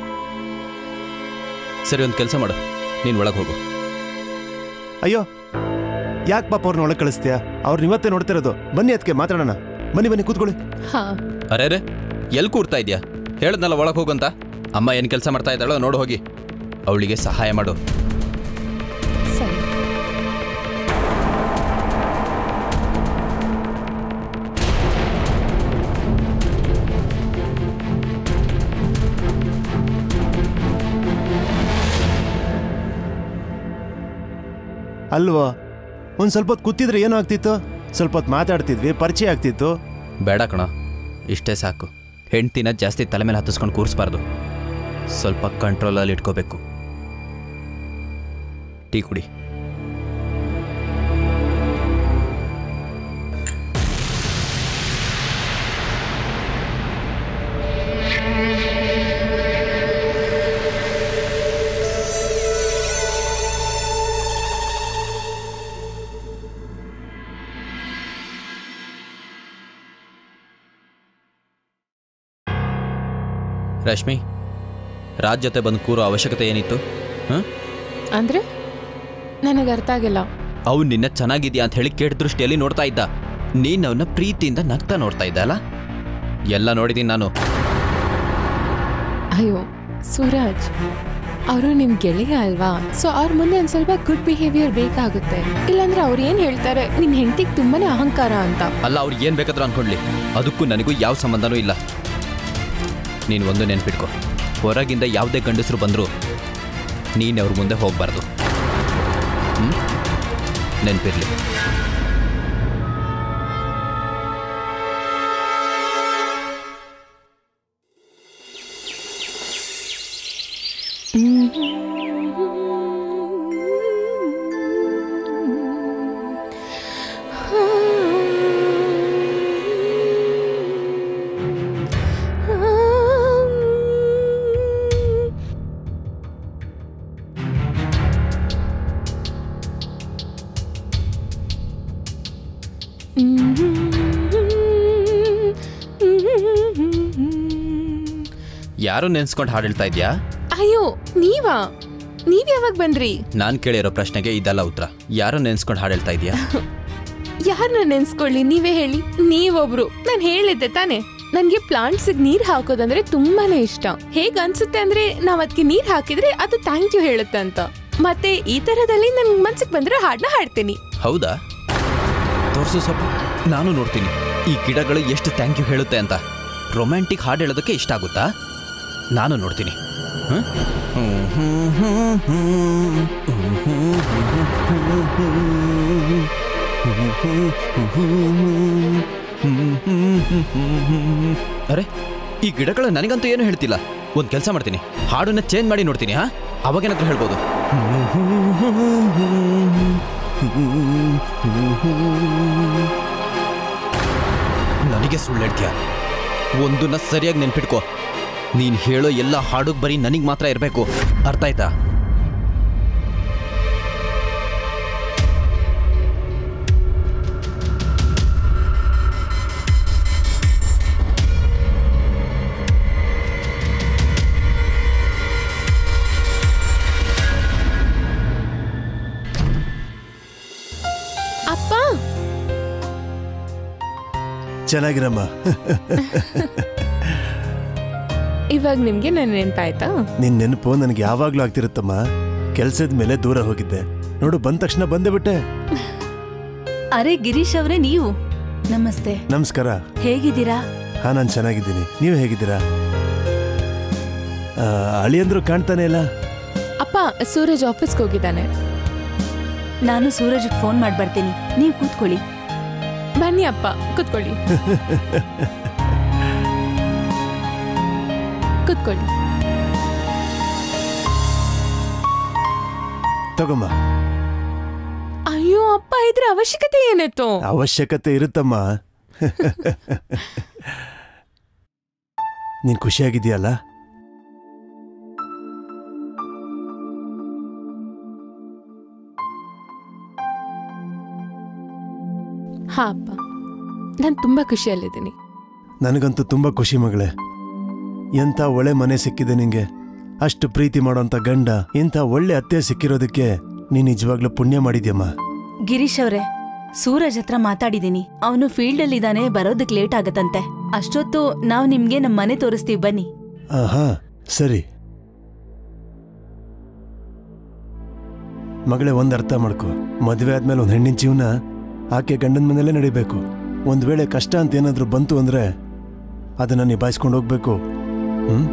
Speaker 4: ಸರಿ ಒಂದು ಕೆಲಸ ಮಾಡು ನೀನು ಒಳಗೆ ಹೋಗು
Speaker 2: ಅಯ್ಯೋ ಯಾಕೆ ಪಾಪ ಅವ್ರನ್ನ ಒಳಗೆ ಕಳಿಸ್ತೀಯಾ ಅವ್ರನ್ನ ಇವತ್ತೇ ನೋಡ್ತಿರೋದು ಬನ್ನಿ ಅದಕ್ಕೆ ಮಾತಾಡೋಣ ಬನ್ನಿ ಬನ್ನಿ ಕೂತ್ಕೊಳ್ಳಿ
Speaker 5: ಹಾ
Speaker 4: ಅರೆ ಅರೆ ಎಲ್ಲಿ ಕೂರ್ತಾ ಇದೆಯಾ ಹೇಳದ್ನಲ್ಲ ಒಳಗೆ ಹೋಗಂತ ಅಮ್ಮ ಏನು ಕೆಲಸ ಮಾಡ್ತಾ ಇದ್ದಾಳೋ ನೋಡು ಹೋಗಿ ಅವಳಿಗೆ ಸಹಾಯ ಮಾಡು
Speaker 5: ಸರಿ
Speaker 2: ಅಲ್ವೋ ಒಂದು ಸ್ವಲ್ಪ ಹೊತ್ತು ಕೂತಿದ್ರೆ ಏನೋ ಆಗ್ತಿತ್ತು ಸ್ವಲ್ಪ ಹೊತ್ತು ಮಾತಾಡ್ತಿದ್ವಿ ಪರಿಚಯ ಆಗ್ತಿತ್ತು
Speaker 4: ಬೇಡ ಕಣ ಇಷ್ಟೇ ಸಾಕು ಹೆಂಡ್ತಿನ ಜಾಸ್ತಿ ತಲೆ ಮೇಲೆ ಹತ್ತಿಸ್ಕೊಂಡು ಕೂರಿಸ್ಬಾರ್ದು ಸ್ವಲ್ಪ ಕಂಟ್ರೋಲಲ್ಲಿ ಇಟ್ಕೋಬೇಕು ಟೀ ಕುಡಿ ರಶ್ಮಿ ರಾಜ್ ಜೊತೆ ಬಂದು ಕೂರೋ ಅವಶ್ಯಕತೆ ಏನಿತ್ತು ಹಾಂ
Speaker 5: ಅಂದ್ರೆ ನನಗೆ ಅರ್ಥ ಆಗಿಲ್ಲ
Speaker 4: ಅವ್ನು ನಿನ್ನ ಚೆನ್ನಾಗಿದ್ಯಾ ಅಂತ ಹೇಳಿ ಕೆಟ್ಟ ದೃಷ್ಟಿಯಲ್ಲಿ ನೋಡ್ತಾ ಇದ್ದ ನೀನು ಅವನ್ನ ಪ್ರೀತಿಯಿಂದ ನಗ್ತಾ ನೋಡ್ತಾ ಇದ್ದ ಅಲ್ಲ ಎಲ್ಲ ನೋಡಿದ್ದೀನಿ ನಾನು
Speaker 5: ಅಯ್ಯೋ ಸೂರಜ್ ಅವರು ನಿಮ್ ಗೆಳೆಯ ಅಲ್ವಾ ಸೊ ಅವ್ರ ಮುಂದೆ ಒಂದ್ ಸ್ವಲ್ಪ ಗುಡ್ ಬಿಹೇವಿಯರ್ ಬೇಕಾಗುತ್ತೆ ಇಲ್ಲಾಂದ್ರೆ ಅವ್ರು ಏನ್ ಹೇಳ್ತಾರೆ ನಿನ್ ಹೆಂಡತಿಗೆ ತುಂಬಾನೇ ಅಹಂಕಾರ ಅಂತ
Speaker 4: ಅಲ್ಲ ಅವ್ರು ಏನು ಬೇಕಾದ್ರೂ ಅನ್ಕೊಳ್ಳಿ ಅದಕ್ಕೂ ನನಗೂ ಯಾವ ಸಂಬಂಧನೂ ಇಲ್ಲ ನೀನು ಒಂದು ನೆನ್ಪಿಟ್ಕೊ ಹೊರಗಿಂದ ಯಾವುದೇ ಗಂಡಸರು ಬಂದರೂ ನೀನು ಅವ್ರ ಮುಂದೆ ಹೋಗಬಾರ್ದು ನೆನಪಿರ್ಲಿ ಯಾರು ನೆನ್ಸ್ಕೊಂಡು ಹಾಡು ಹೇಳ್ತಾ ಇದೆಯಾ
Speaker 5: ಅಯ್ಯೋ ನೀವಾ ನೀವ್ ಯಾವಾಗ ಬಂದ್ರಿ
Speaker 4: ನಾನು ಕೇಳಿರೋ ಪ್ರಶ್ನೆಗೆ ಇದಲ್ಲ ಉತ್ತರ ಯಾರು ನೆನ್ಸ್ಕೊಂಡು ಹಾಡು ಹೇಳ್ತಾ ಇದೆಯಾ
Speaker 5: ಯಾರನ್ನ ನೆನ್ಸ್ಕೊಳ್ಳಿ ನೀವೇ ಹೇಳಿ ನೀವೊಬ್ರು ನಾನು ಹೇಳಿದ್ದೆ ತಾನೆ ನನ್ಗೆ ಪ್ಲಾಂಟ್ಸ್ ನೀರ್ ಹಾಕೋದಂದ್ರೆ ತುಂಬಾನೇ ಇಷ್ಟ ಹೇಗ್ ಅನ್ಸುತ್ತೆ ಅಂದ್ರೆ ನಾವ್ ಅದಕ್ಕೆ ನೀರ್ ಹಾಕಿದ್ರೆ ಅದು ಥ್ಯಾಂಕ್ ಯು ಹೇಳುತ್ತೆ ಅಂತ ಮತ್ತೆ ಈ ತರದಲ್ಲಿ ನನ್ ಮನ್ಸಿಗೆ ಬಂದ್ರೆ ಹಾಡ್ನ ಹಾಡ್ತೀನಿ
Speaker 4: ಹೌದಾ ತೋರಿಸು ಸ್ವಲ್ಪ ನಾನು ನೋಡ್ತೀನಿ ಈ ಗಿಡಗಳು ಎಷ್ಟು ಥ್ಯಾಂಕ್ ಯು ಹೇಳುತ್ತೆ ಅಂತ ರೊಮ್ಯಾಂಟಿಕ್ ಹಾಡು ಹೇಳೋದಕ್ಕೆ ಇಷ್ಟ ಆಗುತ್ತಾ ನಾನು ನೋಡ್ತೀನಿ ಹ? ಹ್ಮ್, ಹ್ಮ್, ಹ್ಮ್, ಹ್ಮ್. ಹ್ಮ್, ಹ್ಮ್, ಹ್ಮ್, ಹ್ಮ್, ಹ್ಮ್. ಅರೆ ಈ ಗಿಡಗಳು ನನಗಂತೂ ಏನು ಹೇಳ್ತಿಲ್ಲ ಒಂದು ಕೆಲಸ ಮಾಡ್ತೀನಿ ಹಾಡನ್ನ ಚೇಂಜ್ ಮಾಡಿ ನೋಡ್ತೀನಿ ಹಾ ಅವಾಗೇನಾದ್ರೂ ಹೇಳ್ಬೋದು ನನಗೆ ಸುಳ್ಳು ಹೇಳ್ತೀಯ ಒಂದನ್ನ ಸರಿಯಾಗಿ ನೆನ್ಪಿಟ್ಕೋ ನೀನ್ ಹೇಳೋ ಎಲ್ಲ ಹಾಡು ಬರೀ ನನಗೆ ಮಾತ್ರ ಇರಬೇಕು ಅರ್ಥ ಆಯ್ತಾ
Speaker 5: ಅಪ್ಪ
Speaker 2: ಚೆನ್ನಾಗಿರಮ್ಮ
Speaker 5: ಇವಾಗ ನಿಮ್ಗೆ ನನ್ನ ನೆನ್ಪಾಯ್ತಾ
Speaker 2: ನಿನ್ ನೆನಪು ನನಗೆ ಯಾವಾಗ್ಲೂ ಆಗ್ತಿರುತ್ತಮ್ಮ ಕೆಲ್ಸದ ಮೇಲೆ ದೂರ ಹೋಗಿದ್ದೆ ನೋಡು ಬಂದ ತಕ್ಷಣ ಬಂದೆ ಬಿಟ್ಟೆ
Speaker 3: ಅರೆ ಗಿರೀಶ್ ಅವರೇ ನೀವು ನಮಸ್ತೆ
Speaker 2: ನಮಸ್ಕಾರ
Speaker 3: ಹೇಗಿದ್ದೀರಾ
Speaker 2: ಹಾ ನಾನು ಚೆನ್ನಾಗಿದ್ದೀನಿ ನೀವು ಹೇಗಿದ್ದೀರಾ ಆ, ಅಳಿಯಂದ್ರು ಕಾಣ್ತಾನೆ ಇಲ್ಲ
Speaker 5: ಅಪ್ಪ ಸೂರಜ್ ಆಫೀಸ್ಗೆ ಹೋಗಿದ್ದಾನೆ
Speaker 3: ನಾನು ಸೂರಜ್ಗೆ ಫೋನ್ ಮಾಡಿ ಬರ್ತೀನಿ ನೀವು ಕೂತ್ಕೊಳ್ಳಿ
Speaker 5: ಬನ್ನಿ ಅಪ್ಪ ಕುತ್ಕೊಳ್ಳಿ ಕುತ್ಕೊಳ್ಳಿ
Speaker 2: ತಗೊಮ್ಮ
Speaker 5: ಅಯ್ಯೋ ಅಪ್ಪ ಇದ್ರ ಅವಶ್ಯಕತೆ ಏನಿತ್ತು
Speaker 2: ಅವಶ್ಯಕತೆ ಇರುತ್ತಮ್ಮ ನೀನ್ ಖುಷಿಯಾಗಿದೆಯಲ್ಲ
Speaker 5: ಹಾ ಅಪ್ಪ ನಾನು ತುಂಬಾ ಖುಷಿಯಲ್ಲಿದ್ದೀನಿ
Speaker 2: ನನಗಂತೂ ತುಂಬಾ ಖುಷಿ ಮಗಳೇ ಎಂಥ ಒಳ್ಳೆ ಮನೆ ಸಿಕ್ಕಿದೆ ನಿಂಗೆ ಅಷ್ಟು ಪ್ರೀತಿ ಮಾಡೋಂಥ ಗಂಡ ಇಂಥ ಒಳ್ಳೆ ಅತ್ತೆ ಸಿಕ್ಕಿರೋದಕ್ಕೆ ನೀನ್ ನಿಜವಾಗ್ಲೂ ಪುಣ್ಯ ಮಾಡಿದ್ಯಮ್ಮ
Speaker 3: ಗಿರೀಶ್ ಅವರೇ ಸೂರಜ್ ಹತ್ರ ಮಾತಾಡಿದೀನಿ ಅವನು ಫೀಲ್ಡ್ ಅಲ್ಲಿ ಇದ್ದಾನೆ ಬರೋದಕ್ ಲೇಟ್ ಆಗತ್ತಂತೆ ಅಷ್ಟೊತ್ತು ನಾವ್ ನಿಮ್ಗೆ ನಮ್ ಮನೆ ತೋರಿಸ್ತೀವಿ ಬನ್ನಿ
Speaker 2: ಆಹಾ ಸರಿ ಮಗಳೇ ಒಂದು ಅರ್ಥ ಮಾಡ್ಕೊ ಮದುವೆ ಆದ್ಮೇಲೆ ಒಂದು ಹೆಣ್ಣಿನ ಜೀವನ ಆಕೆ ಗಂಡನ ಮನೇಲೇ ನಡಿಬೇಕು ಒಂದು ವೇಳೆ ಕಷ್ಟ ಅಂತ ಏನಾದರೂ ಬಂತು ಅಂದ್ರೆ ಅದನ್ನ ನಿಭಾಯಿಸ್ಕೊಂಡು ಹೋಗ್ಬೇಕು ಹ್ಮ್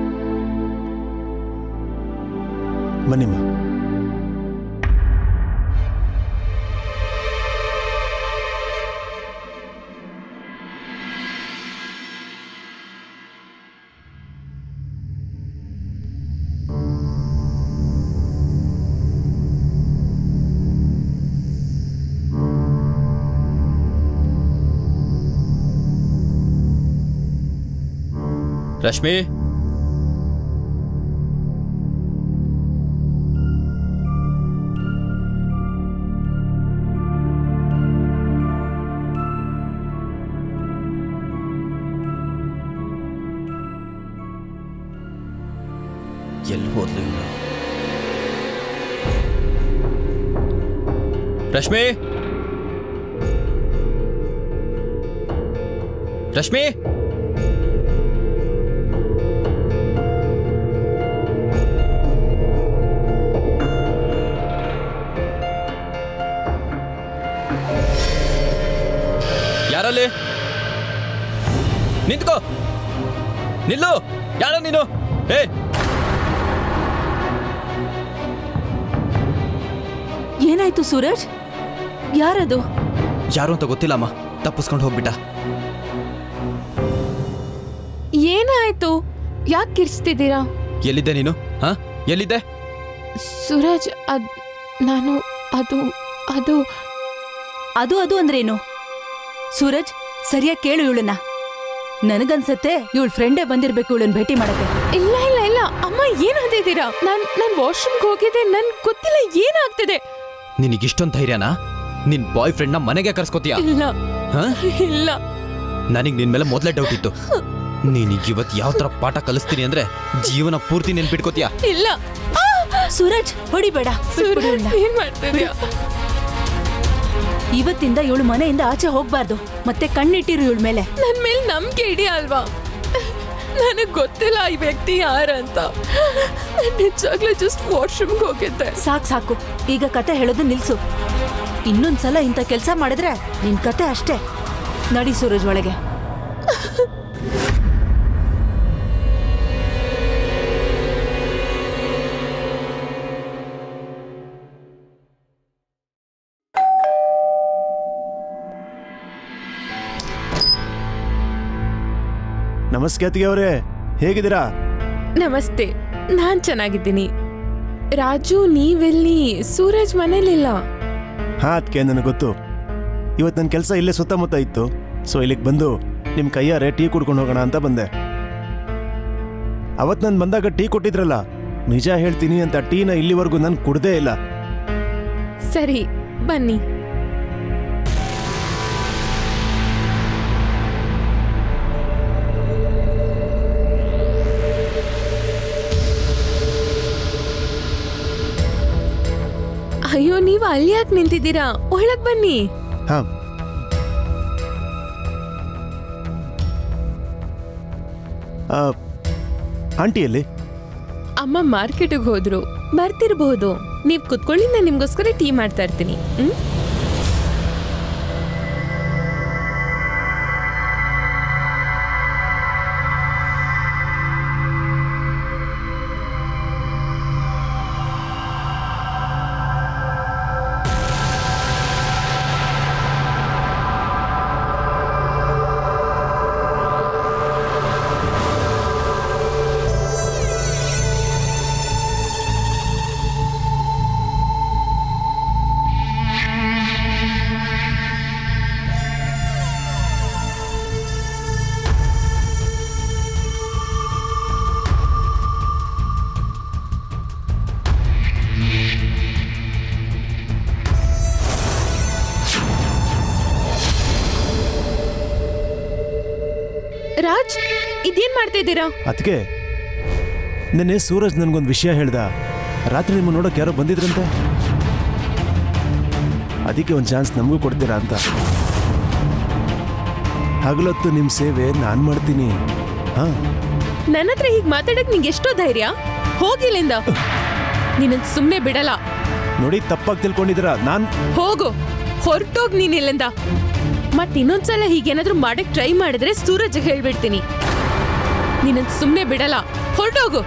Speaker 2: ಬನ್ನಿಮ್ಮ
Speaker 4: ರಶ್ಮಿ ಎಲ್ಲಿ ಹೋದ್ಲು ಇವಳು ರಶ್ಮಿ ರಶ್ಮಿ ಯಾರಲ್ಲಿ ನಿಂತ್ಕೋ ನಿಲ್ಲು ಯಾರ ನೀನು ಏ
Speaker 3: ಏನಾಯ್ತು ಸೂರಜ್ ಯಾರದು
Speaker 4: ಯಾರು ಅಂತ ಗೊತ್ತಿಲ್ಲಮ್ಮ ತಪ್ಪಿಸ್ಕೊಂಡು ಹೋಗ್ಬಿಟ್ಟ
Speaker 5: ಏನಾಯ್ತು ಯಾಕೆ ಕಿರ್ಚ್ತಿದ್ದೀರಾ
Speaker 4: ಎಲ್ಲಿದ್ದೆ ನೀನು ಹಾ ಎಲ್ಲಿದ್ದೆ
Speaker 5: ಸೂರಜ್ ಅದ್ ನಾನು ಅದು ಅದು
Speaker 3: ಅದು ಅದು ಅಂದ್ರೇನು ಸೂರಜ್ ಸರಿಯಾಗಿ ಕೇಳು ಇವಳನ್ನ ನನಗನ್ಸತ್ತೆ ಇವಳ ಫ್ರೆಂಡೇ ಬಂದಿರ್ಬೇಕು ಇವಳನ್ನ ಭೇಟಿ ಮಾಡಕ್ಕೆ
Speaker 5: ಇಲ್ಲ ಇಲ್ಲ ಇಲ್ಲ ಅಮ್ಮ ಏನ್ ಅಂದಿದ್ದೀರಾ ನಾನ್ ನಾನ್ ವಾಶ್ರೂಮ್ಗೆ ಹೋಗಿದ್ದೆ ನನ್ ಗೊತ್ತಿಲ್ಲ ಏನಾಗ್ತಿದೆ
Speaker 4: ನಿನಗಿಷ್ಟೊಂದು ಧೈರ್ಯನಾ ನಿನ್ ಬಾಯ್ ಫ್ರೆಂಡ್ನ ಮನೆಗೆ ಕರ್ಸ್ಕೊತೀಯ
Speaker 5: ಇಲ್ಲ
Speaker 4: ಹಾ
Speaker 5: ಇಲ್ಲ
Speaker 4: ನನಗೆ ನಿನ್ ಮೇಲೆ ಮೊದಲೇ ಡೌಟ್ ಇತ್ತು ನೀನೀಗ ಇವತ್ತು ಯಾವ ಥರ ಪಾಠ ಕಲಿಸ್ತೀನಿ ಅಂದ್ರೆ ಜೀವನ ಪೂರ್ತಿ ನೆನ್ಪಿಟ್ಕೋತೀಯ
Speaker 5: ಇಲ್ಲ ಆ!
Speaker 3: ಸೂರಜ್ ಹೊಡಿಬೇಡ ಬಿಟ್ಬಿಡು
Speaker 5: ಸೂರಜ್
Speaker 3: ಇವ್ಳ್ನ.
Speaker 5: ಏನ್ ಮಾಡ್ತಿದ್ಯಾ
Speaker 3: ಇವತ್ತಿಂದ ಇವಳು ಮನೆಯಿಂದ ಆಚೆ ಹೋಗ್ಬಾರ್ದು ಮತ್ತೆ ಕಣ್ಣಿಟ್ಟಿರು ಇವಳ ಮೇಲೆ
Speaker 5: ನನ್ ಮೇಲೆ ನಂಬಿಕೆ ಇಡಿ ಅಲ್ವಾ ನನಗ್ ಗೊತ್ತಿಲ್ಲ ಈ ವ್ಯಕ್ತಿ ಯಾರಂತ ನಾನ್ ನಿಜವಾಗ್ಲೂ ಜಸ್ಟ್ ವಾಶ್ರೂಮ್ಗೆ ಹೋಗಿದ್ದೆ
Speaker 3: ಸಾಕ್ ಸಾಕು ಈಗ ಕತೆ ಹೇಳೋದು ನಿಲ್ಸು ಇನ್ನೊಂದ್ಸಲ ಇಂಥ ಕೆಲಸ ಮಾಡಿದ್ರೆ ನಿನ್ ಕತೆ ಅಷ್ಟೇ ನಡಿ ಸೂರಜ್ ಒಳಗೆ
Speaker 2: ನಮಸ್ಕಾತಿಗೆ ಅವರೇ ಹೇಗಿದ್ದೀರಾ
Speaker 5: ನಮಸ್ತೆ ನಾನ್ ಚೆನ್ನಾಗಿದ್ದೀನಿ ರಾಜು ನೀವೆಲ್ಲಿ ಸೂರಜ್ ಮನೇಲಿಲ್ಲ
Speaker 2: ಹಾ ಅದಕ್ಕೆ ನನಗೆ ಗೊತ್ತು ಇವತ್ತು ನನ್ನ ಕೆಲಸ ಇಲ್ಲೇ ಸುತ್ತಮುತ್ತ ಇತ್ತು ಸೊ ಇಲ್ಲಿಗೆ ಬಂದು ನಿಮ್ಮ ಕೈಯಾರೆ ಟೀ ಕುಡ್ಕೊಂಡು ಹೋಗೋಣ ಅಂತ ಬಂದೆ ಅವತ್ತು ನಾನು ಬಂದಾಗ ಟೀ ಕೊಟ್ಟಿದ್ರಲ್ಲ ನಿಜ ಹೇಳ್ತೀನಿ ಅಂತ ಟೀನ ಇಲ್ಲಿವರೆಗೂ ನಾನು ಕುಡ್ದೇ ಇಲ್ಲ
Speaker 5: ಸರಿ ಬನ್ನಿ ಅಯ್ಯೋ ನೀವು ಅಲ್ಲಿ ಯಾಕೆ ನಿಂತಿದ್ದೀರಾ ಒಳಗ್ ಬನ್ನಿ
Speaker 2: ಹಾಂ ಆಂಟಿಯಲ್ಲಿ
Speaker 5: ಅಮ್ಮ ಮಾರ್ಕೆಟಿಗೆ ಹೋದ್ರು ಬರ್ತಿರ್ಬಹುದು ನೀವ್ ಕುತ್ಕೊಳ್ಳಿ ನಾನು ನಿಮ್ಗೋಸ್ಕರ ಟೀ ಮಾಡ್ತಾ ಇರ್ತೀನಿ ಹ್ಮ್ ರಾಜ್ ಇದೇನ್ ಮಾಡ್ತಾ ಇದ್ದೀರಾ
Speaker 2: ಅದಕ್ಕೆ ನಿನ್ನೆ ಸೂರಜ್ ನನಗೊಂದು ವಿಷಯ ಹೇಳ್ದ ರಾತ್ರಿ ನಿಮ್ಮ ನೋಡೋಕೆ ಯಾರೋ ಬಂದಿದ್ರಂತೆ ಅದಕ್ಕೆ ಒಂದು ಚಾನ್ಸ್ ನಮಗೂ ಕೊಡ್ತೀರಾ ಅಂತ ಹಗಲೊತ್ತು ನಿಮ್ಮ ಸೇವೆ ನಾನು ಮಾಡ್ತೀನಿ ಹಾಂ
Speaker 5: ನನ್ನ ಹತ್ರ ಹೀಗ್ ಮಾತಾಡಕ್ ನಿಂಗೆ ಎಷ್ಟೋ ಧೈರ್ಯ ಹೋಗಿಲ್ಲಿಂದ ನಿನ್ನ ಸುಮ್ನೆ ಬಿಡಲ್ಲ
Speaker 2: ನೋಡಿ ತಪ್ಪಾಗಿ ತಿಳ್ಕೊಂಡಿದ್ದೀರಾ ನಾನು
Speaker 5: ಹೋಗು ಹೊರಟೋಗ್ ನೀನ್ ಇಲ್ಲಿಂದ ಮತ್ ಇನ್ನೊಂದ್ಸಲ ಹೀಗೇನಾದ್ರೂ ಮಾಡಕ್ ಟ್ರೈ ಮಾಡಿದ್ರೆ ಸೂರಜ್ ಹೇಳ್ಬಿಡ್ತೀನಿ ನಿನ್ನ ಸುಮ್ನೆ ಬಿಡಲ್ಲ ಹೊರಟೋಗು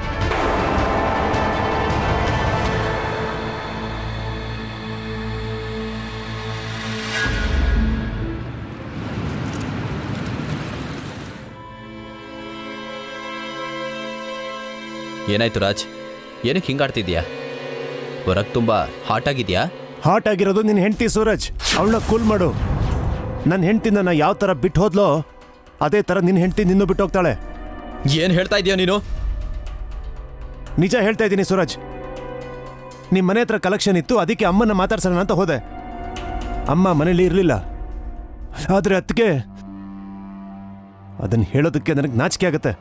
Speaker 4: ಏನಾಯ್ತು ರಾಜ್ ಏನಕ್ಕೆ ಹಿಂಗಾಡ್ತಿದ್ಯಾ ಹೊರಗೆ ತುಂಬ ಹಾಟ್ ಆಗಿದ್ಯಾ
Speaker 2: ಹಾಟ್ ಆಗಿರೋದು ನಿನ್ನ ಹೆಂಡತಿ ಸೂರಜ್ ಅವಳನ್ನ ಕೂಲ್ ಮಾಡು ನನ್ನ ಹೆಂಡತಿ ನನ್ನ ಯಾವ ಥರ ಬಿಟ್ಟು ಹೋದ್ಲೋ ಅದೇ ಥರ ನಿನ್ನ ಹೆಂಡತಿ ನಿನ್ನೂ ಬಿಟ್ಟು ಹೋಗ್ತಾಳೆ
Speaker 4: ಏನು ಹೇಳ್ತಾ ಇದೀಯ ನೀನು
Speaker 2: ನಿಜ ಹೇಳ್ತಾ ಇದ್ದೀನಿ ಸೂರಜ್ ನಿಮ್ಮ ಮನೆ ಹತ್ರ ಕಲೆಕ್ಷನ್ ಇತ್ತು ಅದಕ್ಕೆ ಅಮ್ಮನ ಮಾತಾಡ್ಸೋಣ ಅಂತ ಹೋದೆ ಅಮ್ಮ ಮನೇಲಿ ಇರಲಿಲ್ಲ ಆದರೆ ಅದಕ್ಕೆ ಅದನ್ನು ಹೇಳೋದಕ್ಕೆ ನನಗೆ ನಾಚಿಕೆ ಆಗುತ್ತೆ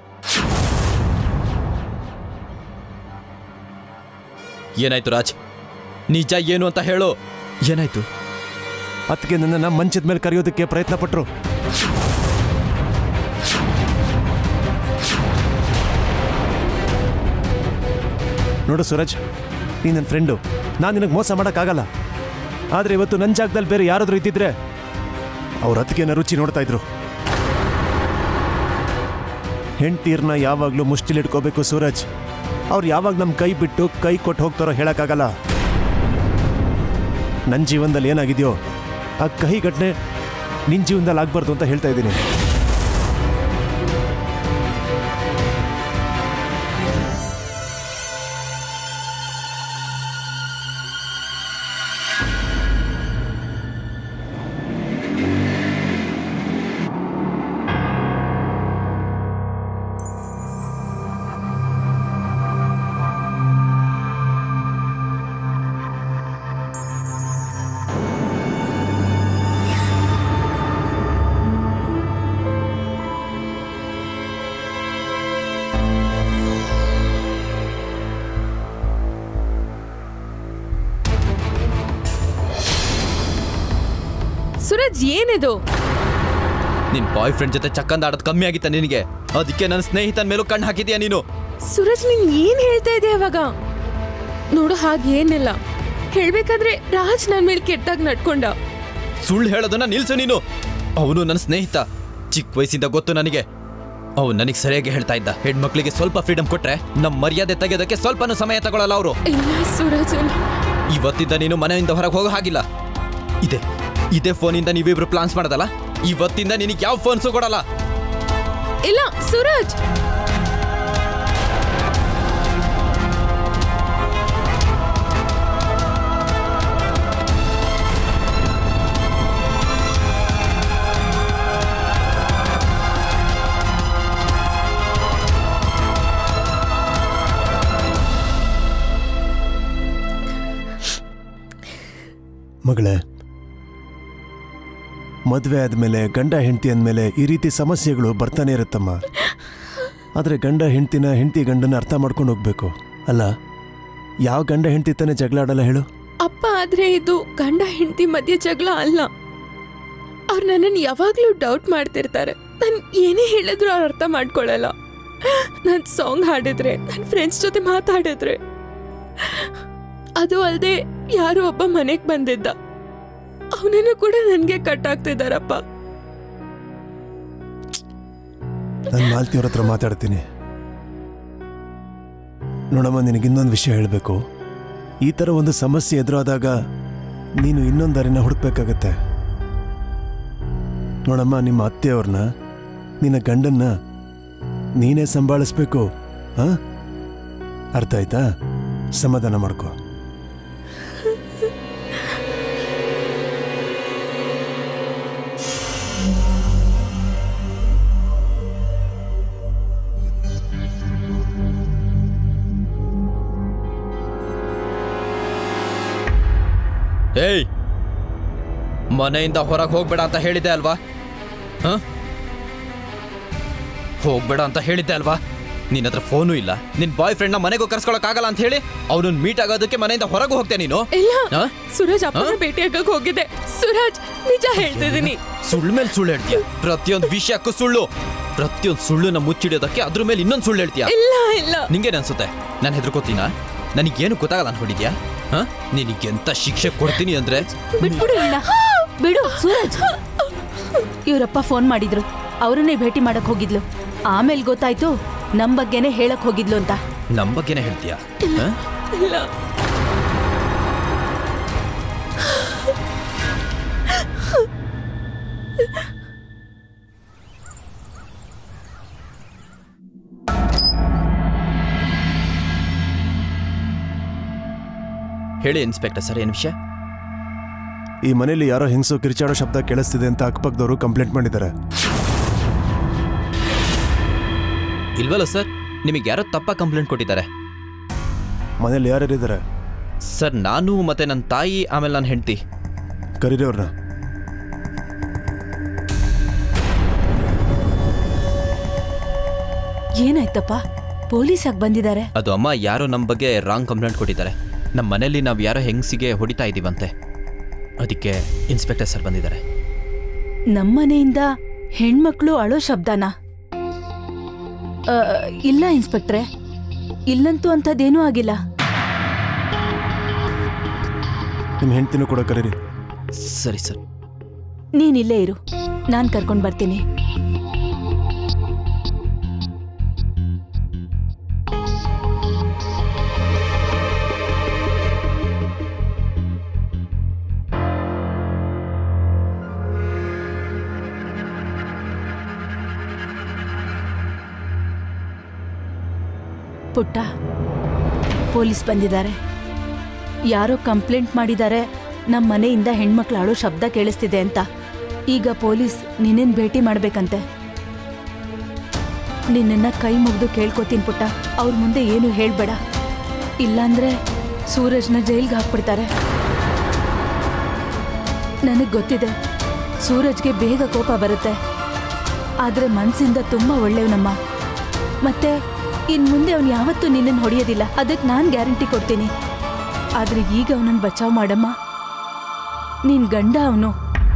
Speaker 4: ಏನಾಯ್ತು ರಾಜ್ ನಿಜ ಏನು ಅಂತ ಹೇಳು ಏನಾಯ್ತು
Speaker 2: ಅದಕ್ಕೆ ನನ್ನನ್ನು ಮಂಚದ ಮೇಲೆ ಕರೆಯೋದಕ್ಕೆ ಪ್ರಯತ್ನ ಪಟ್ಟರು ನೋಡು ಸೂರಜ್ ನೀ ನನ್ನ ಫ್ರೆಂಡು ನಾನು ನಿನಗೆ ಮೋಸ ಮಾಡೋಕ್ಕಾಗಲ್ಲ ಆದರೆ ಇವತ್ತು ನನ್ನ ಜಾಗದಲ್ಲಿ ಬೇರೆ ಯಾರಾದರೂ ಇದ್ದಿದ್ರೆ ಅವ್ರ ಅದಕ್ಕೆನ ರುಚಿ ನೋಡ್ತಾ ಇದ್ರು ಹೆಂಡ್ತೀರ್ನ ಯಾವಾಗಲೂ ಮುಷ್ಟಿಲಿಟ್ಕೋಬೇಕು ಸೂರಜ್ ಅವ್ರು ಯಾವಾಗ ನಮ್ಮ ಕೈ ಬಿಟ್ಟು ಕೈ ಕೊಟ್ಟು ಹೋಗ್ತಾರೋ ಹೇಳೋಕ್ಕಾಗಲ್ಲ ನನ್ನ ಜೀವನದಲ್ಲಿ ಏನಾಗಿದೆಯೋ ಆ ಕಹಿ ಘಟನೆ ನಿನ್ನ ಜೀವನದಲ್ಲಿ ಆಗ್ಬಾರ್ದು ಅಂತ ಹೇಳ್ತಾ ಇದ್ದೀನಿ
Speaker 5: ಸೂರಜ್ ಏನಿದು
Speaker 4: ನಿನ್ ಬಾಯ್ ಫ್ರೆಂಡ್ ಜೊತೆ ಚಕ್ಕಂದ ಆಡೋದು ಕಮ್ಮಿ ಆಗಿತ್ತ ನಿನಗೆ ಅದಕ್ಕೆ ನನ್ನ ಸ್ನೇಹಿತನ ಮೇಲೂ ಕಣ್ಣು ಹಾಕಿದ್ಯಾ ನೀನು
Speaker 5: ಸೂರಜ್ ನೀನ್ ಏನ್ ಹೇಳ್ತಾ ಇದೀಯ ಅವಾಗ ನೋಡು ಹಾಗೇನಿಲ್ಲ ಹೇಳ್ಬೇಕಾದ್ರೆ ರಾಜ್ ನನ್ ಮೇಲೆ ಕೆಟ್ಟಾಗ ನಡ್ಕೊಂಡ
Speaker 4: ಸುಳ್ಳು ಹೇಳೋದನ್ನ ನಿಲ್ಸು ನೀನು ಅವನು ನನ್ನ ಸ್ನೇಹಿತ ಚಿಕ್ಕ ವಯಸ್ಸಿಂದ ಗೊತ್ತು ನನಗೆ ಅವನು ನನಗೆ ಸರಿಯಾಗಿ ಹೇಳ್ತಾ ಇದ್ದ ಹೆಣ್ಮಕ್ಳಿಗೆ ಸ್ವಲ್ಪ ಫ್ರೀಡಮ್ ಕೊಟ್ರೆ ನಮ್ಮ ಮರ್ಯಾದೆ ತೆಗೆಯೋದಕ್ಕೆ ಸ್ವಲ್ಪನೂ ಸಮಯ ತಗೊಳ್ಳಲ್ಲ ಅವರು
Speaker 5: ಇಲ್ಲ ಸೂರಜ್ ಇಲ್ಲ.
Speaker 4: ಇವತ್ತಿದ್ದ ನೀನು ಮನೆಯಿಂದ ಹೊರಗೆ ಹೋಗೋ ಹಾಗಿಲ್ಲ ಇದೆ ಇದೇ ಫೋನಿಂದ ನೀವಿಬ್ರು ಪ್ಲಾನ್ಸ್ ಮಾಡೋದಲ್ಲ ಇವತ್ತಿಂದ ನಿನಗೆ ಯಾವ ಫೋನ್ಸು ಕೊಡಲ್ಲ
Speaker 5: ಇಲ್ಲ ಸೂರಜ್
Speaker 2: ಮಗಳೇ ಮದುವೆ ಆದಮೇಲೆ ಗಂಡ ಹೆಂಡತಿ ಅಂದಮೇಲೆ ಈ ರೀತಿ ಸಮಸ್ಯೆಗಳು ಬರ್ತಾನೆ ಇರುತ್ತಮ್ಮ ಆದರೆ ಗಂಡ ಹೆಂಡ್ತಿನ ಹೆಂಡತಿ ಗಂಡನ ಅರ್ಥ ಮಾಡ್ಕೊಂಡು ಹೋಗ್ಬೇಕು ಅಲ್ಲ ಯಾವ ಗಂಡ ಹೆಂಡತಿ ತಾನೇ ಜಗಳ ಆಡಲ್ಲ ಹೇಳು
Speaker 5: ಅಪ್ಪ ಆದ್ರೆ ಇದು ಗಂಡ ಹೆಂಡತಿ ಮಧ್ಯೆ ಜಗಳ ಅಲ್ಲ ಅವ್ರು ನನ್ನನ್ನು ಯಾವಾಗ್ಲೂ ಡೌಟ್ ಮಾಡ್ತಿರ್ತಾರೆ ನಾನು ಏನೇ ಹೇಳಿದ್ರು ಅವ್ರು ಅರ್ಥ ಮಾಡ್ಕೊಳ್ಳಲ್ಲ ನಾನು ಸಾಂಗ್ ಹಾಡಿದ್ರೆ ನನ್ನ ಫ್ರೆಂಡ್ಸ್ ಜೊತೆ ಮಾತಾಡಿದ್ರೆ ಅದು ಅಲ್ಲದೆ ಯಾರೋ ಒಬ್ಬ ಮನೆಗೆ ಬಂದಿದ್ದ ಅವನನ್ನು ಕೂಡ ನನಗೆ ಕಟ್ ಆಗ್ತಿದ್ದಾರಪ್ಪ
Speaker 2: ನಾನು ಮಾಲ್ತಿಯವ್ರ ಹತ್ರ ಮಾತಾಡ್ತೀನಿ ನೋಡಮ್ಮ ನಿನಗೆ ಇನ್ನೊಂದು ವಿಷಯ ಹೇಳಬೇಕು ಈ ಥರ ಒಂದು ಸಮಸ್ಯೆ ಎದುರಾದಾಗ ನೀನು ಇನ್ನೊಂದು ದಾರಿನ ಹುಡುಕ್ಬೇಕಾಗತ್ತೆ ನೋಡಮ್ಮ ನಿಮ್ಮ ಅತ್ತೆಯವ್ರನ್ನ ನಿನ್ನ ಗಂಡನ್ನ ನೀನೇ ಸಂಭಾಳಿಸ್ಬೇಕು ಹಾಂ ಅರ್ಥ ಆಯ್ತಾ ಸಮಾಧಾನ ಮಾಡ್ಕೋ
Speaker 4: ಏಯ್ ಮನೆಯಿಂದ ಹೊರಗೆ ಹೋಗ್ಬೇಡ ಅಂತ ಹೇಳಿದ್ದೆ ಅಲ್ವಾ ಹ ಹೋಗ್ಬೇಡ ಅಂತ ಹೇಳಿದ್ದೆ ಅಲ್ವಾ ನಿನ್ನ ಹತ್ರ ಫೋನು ಇಲ್ಲ ನಿನ್ ಬಾಯ್ ಫ್ರೆಂಡ್ನ ಮನೆಗೂ ಕರ್ಸ್ಕೊಳಕ್ಕಾಗಲ್ಲ ಅಂತ ಹೇಳಿ ಅವನನ್ನ ಮೀಟ್ ಆಗೋದಕ್ಕೆ ಮನೆಯಿಂದ ಹೊರಗೆ ಹೋಗ್ತೇ ನೀನು
Speaker 5: ಇಲ್ಲ
Speaker 4: ಹ?
Speaker 5: ಸುರಾಜ್ ಅಪ್ಪನ
Speaker 4: ಹ?
Speaker 5: ಭೇಟಿಯಾಗಕ್ ಹೋಗಿದ್ದೆ ಸುರಾಜ್ ನಿಜ ಹೇಳ್ತಿದ್ದೀನಿ
Speaker 4: ಸುಳ್ಳು ಮೇಲೆ ಸುಳ್ಳು ಹೇಳ್ತೀಯ ಪ್ರತಿಯೊಂದು ವಿಷಯಕ್ಕೂ ಸುಳ್ಳು ಪ್ರತಿಯೊಂದು ಸುಳ್ಳುನ ಮುಚ್ಚಿಡೋದಕ್ಕೆ ಅದ್ರ ಮೇಲೆ ಇನ್ನೊಂದು ಸುಳ್ಳು ಹೇಳ್ತೀಯ
Speaker 5: ಇಲ್ಲ ಇಲ್ಲ
Speaker 4: ನಿಂಗೇನು ಅನ್ಸುತ್ತೆ ನಾನು ಹೆದರ್ಕೋತೀನ ನನಗೇನು ಗೊತ್ತಾಗಲ್ಲ ಅನ್ಕೊಂಡಿದ್ಯಾ ಹ ನಿನಗೆಂತ ಶಿಕ್ಷೆ ಕೊಡ್ತೀನಿ ಅಂದ್ರೆ
Speaker 3: ಬಿಟ್ಬಿಡು ಇಲ್ಲ ಬಿಡು ಸೂರಜ್ ಇವರಪ್ಪ ಫೋನ್ ಮಾಡಿದ್ರು ಅವರನ್ನೇ ಭೇಟಿ ಮಾಡಕ್ ಹೋಗಿದ್ಲು ಆಮೇಲೆ ಗೊತ್ತಾಯ್ತು ನಮ್ ಬಗ್ಗೆನೇ ಹೇಳಕ್ ಹೋಗಿದ್ಲು ಅಂತ
Speaker 4: ನಮ್ಮ ಬಗ್ಗೆನೇ ಹೇಳ್ತೀಯ ಹ?
Speaker 5: ಇಲ್ಲ
Speaker 4: ಹೇಳಿ ಇನ್ಸ್ಪೆಕ್ಟರ್ ಸರ್ ಏನು ವಿಷಯ
Speaker 2: ಈ ಮನೇಲಿ ಯಾರೋ ಹೆಂಗಸು ಕಿರ್ಚಾಡೋ ಶಬ್ದ ಕೇಳಿಸ್ತಿದೆ ಅಂತ ಅಕ್ಕಪಕ್ಕದವರು ಕಂಪ್ಲೇಂಟ್ ಮಾಡಿದ್ದಾರೆ
Speaker 4: ಇಲ್ವಲ್ಲ ಸರ್ ನಿಮಗೆ ಯಾರೋ ತಪ್ಪ ಕಂಪ್ಲೇಂಟ್ ಕೊಟ್ಟಿದ್ದಾರೆ
Speaker 2: ಮನೇಲಿ ಯಾರ್ಯಾರಿದ್ದಾರೆ
Speaker 4: ಸರ್ ನಾನು ಮತ್ತೆ ನನ್ನ ತಾಯಿ ಆಮೇಲೆ ನನ್ನ ಹೆಂಡತಿ
Speaker 2: ಕರೀರಿ ಅವ್ರನ್ನ
Speaker 3: ಏನಾಯ್ತಪ್ಪ ಪೊಲೀಸ್ ಆಗಿ ಬಂದಿದ್ದಾರೆ
Speaker 4: ಅದು ಅಮ್ಮ ಯಾರೋ ನಮ್ಮ ಬಗ್ಗೆ ರಾಂಗ್ ಕಂಪ್ಲೇಂಟ್ ಕೊಟ್ಟಿದ್ದಾರೆ ನಮ್ಮ ಮನೇಲಿ ನಾವು ಯಾರೋ ಹೆಂಗಸಿಗೆ ಹೊಡಿತಾ ಇದ್ದೀವಂತೆ ಅದಕ್ಕೆ ಇನ್ಸ್ಪೆಕ್ಟರ್ ಸರ್ ಬಂದಿದ್ದಾರೆ
Speaker 3: ನಮ್ಮನೆಯಿಂದ ಹೆಣ್ಮಕ್ಳು ಅಳೋ ಶಬ್ದನ ಆ, ಇಲ್ಲ ಇನ್ಸ್ಪೆಕ್ಟ್ರೆ ಇಲ್ಲಂತೂ ಅಂಥದ್ದೇನೂ ಆಗಿಲ್ಲ
Speaker 2: ನಿಮ್ಮ ಹೆಂಡ್ತಿನೂ ಕೂಡ ಕರೀರಿ
Speaker 4: ಸರಿ ಸರ್
Speaker 3: ನೀನಿಲ್ಲೇ ಇರು ನಾನು ಕರ್ಕೊಂಡು ಬರ್ತೀನಿ ಪುಟ್ಟ ಪೊಲೀಸ್ ಬಂದಿದ್ದಾರೆ ಯಾರೋ ಕಂಪ್ಲೇಂಟ್ ಮಾಡಿದ್ದಾರೆ ನಮ್ಮ ಮನೆಯಿಂದ ಹೆಣ್ಮಕ್ಳು ಆಳೋ ಶಬ್ದ ಕೇಳಿಸ್ತಿದೆ ಅಂತ ಈಗ ಪೊಲೀಸ್ ನಿನ್ನನ್ ಭೇಟಿ ಮಾಡ್ಬೇಕಂತೆ ನಿನ್ನನ್ನ ಕೈ ಮುಗ್ದು ಕೇಳ್ಕೊತೀನಿ ಪುಟ್ಟ ಅವ್ರ ಮುಂದೆ ಏನು ಹೇಳ್ಬೇಡ ಇಲ್ಲಾಂದ್ರೆ ಸೂರಜ್ನ ಜೈಲ್ಗೆ ಹಾಕ್ಬಿಡ್ತಾರೆ ನನಗೆ ಗೊತ್ತಿದೆ ಸೂರಜ್ಗೆ ಬೇಗ ಕೋಪ ಬರುತ್ತೆ ಆದ್ರೆ ಮನ್ಸಿಂದ ತುಂಬಾ ಒಳ್ಳೆಯವನಮ್ಮ ಮತ್ತೆ ಇನ್ ಮುಂದೆ ಅವನು ಯಾವತ್ತೂ ನಿನ್ನನ್ನು ಹೊಡೆಯೋದಿಲ್ಲ ಅದಕ್ಕೆ ನಾನು ಗ್ಯಾರಂಟಿ ಕೊಡ್ತೀನಿ ಆದ್ರೆ ಈಗ ಅವನನ್ನು ಬಚಾವ್ ಮಾಡಮ್ಮ ನಿನ್ ಗಂಡ ಅವನು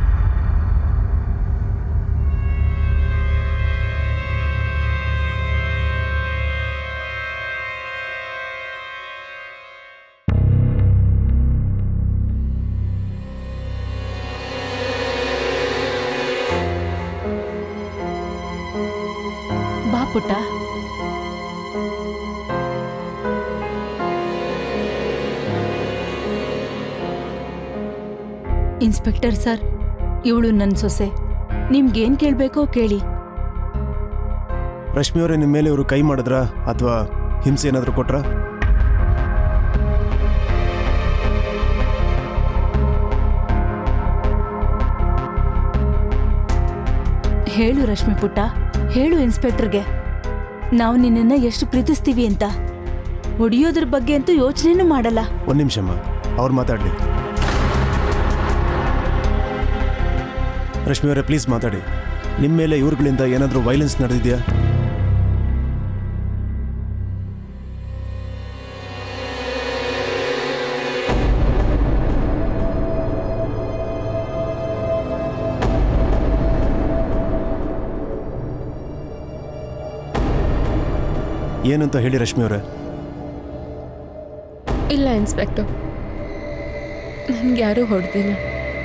Speaker 3: ಬಾ ಪುಟ್ಟ ಇನ್ಸ್ಪೆಕ್ಟರ್ ಸರ್ ಇವಳು ನನ್ನ ಸೊಸೆ ನಿಮ್ಗೇನ್ ಕೇಳ್ಬೇಕೋ ಕೇಳಿ
Speaker 2: ರಶ್ಮಿ ಅವರೇ ನಿಮ್ಮ ಮೇಲೆ ಇವರು ಕೈ ಮಾಡಿದ್ರಾ ಅಥವಾ ಹಿಂಸೆ ಏನಾದರೂ ಕೊಟ್ರಾ
Speaker 3: ಹೇಳು ರಶ್ಮಿ ಪುಟ್ಟ ಹೇಳು ಇನ್ಸ್ಪೆಕ್ಟರ್ಗೆ ನಾವು ನಿನ್ನನ್ನ ಎಷ್ಟು ಪ್ರೀತಿಸ್ತೀವಿ ಅಂತ ಹೊಡಿಯೋದ್ರ ಬಗ್ಗೆ ಅಂತೂ ಯೋಚನೆನೂ ಮಾಡಲ್ಲ
Speaker 2: ಒಂದು ನಿಮಿಷಮ್ಮ ಅವ್ರು ಮಾತಾಡಲಿ ರಶ್ಮಿ ಅವರೇ ಪ್ಲೀಸ್ ಮಾತಾಡಿ ನಿಮ್ಮ ಮೇಲೆ ಇವ್ರುಗಳಿಂದ ಏನಾದರೂ ವೈಲೆನ್ಸ್ ನಡೆದಿದೆಯಾ ಏನಂತ ಹೇಳಿ ರಶ್ಮಿ ಅವರೇ
Speaker 5: ಇಲ್ಲ ಇನ್ಸ್ಪೆಕ್ಟರ್ ನನ್ಗೆ ಯಾರೂ ಹೊಡೆದಿಲ್ಲ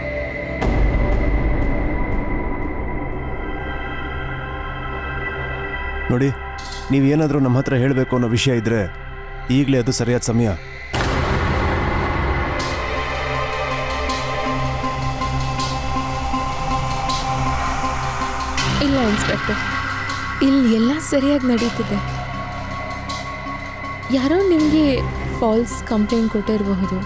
Speaker 2: ನೋಡಿ ನೀವೇನಾದರೂ ನಮ್ಮ ಹತ್ರ ಹೇಳಬೇಕು ಅನ್ನೋ ವಿಷಯ ಇದ್ದರೆ ಈಗಲೇ ಅದು ಸರಿಯಾದ ಸಮಯ
Speaker 5: ಇಲ್ಲ ಇನ್ಸ್ಪೆಕ್ಟರ್ ಇಲ್ಲಿ ಎಲ್ಲ ಸರಿಯಾಗಿ ನಡೀತಿದೆ ಯಾರೋ ನಿಮಗೆ ಫಾಲ್ಸ್ ಕಂಪ್ಲೇಂಟ್ ಕೊಟ್ಟಿರಬಹುದು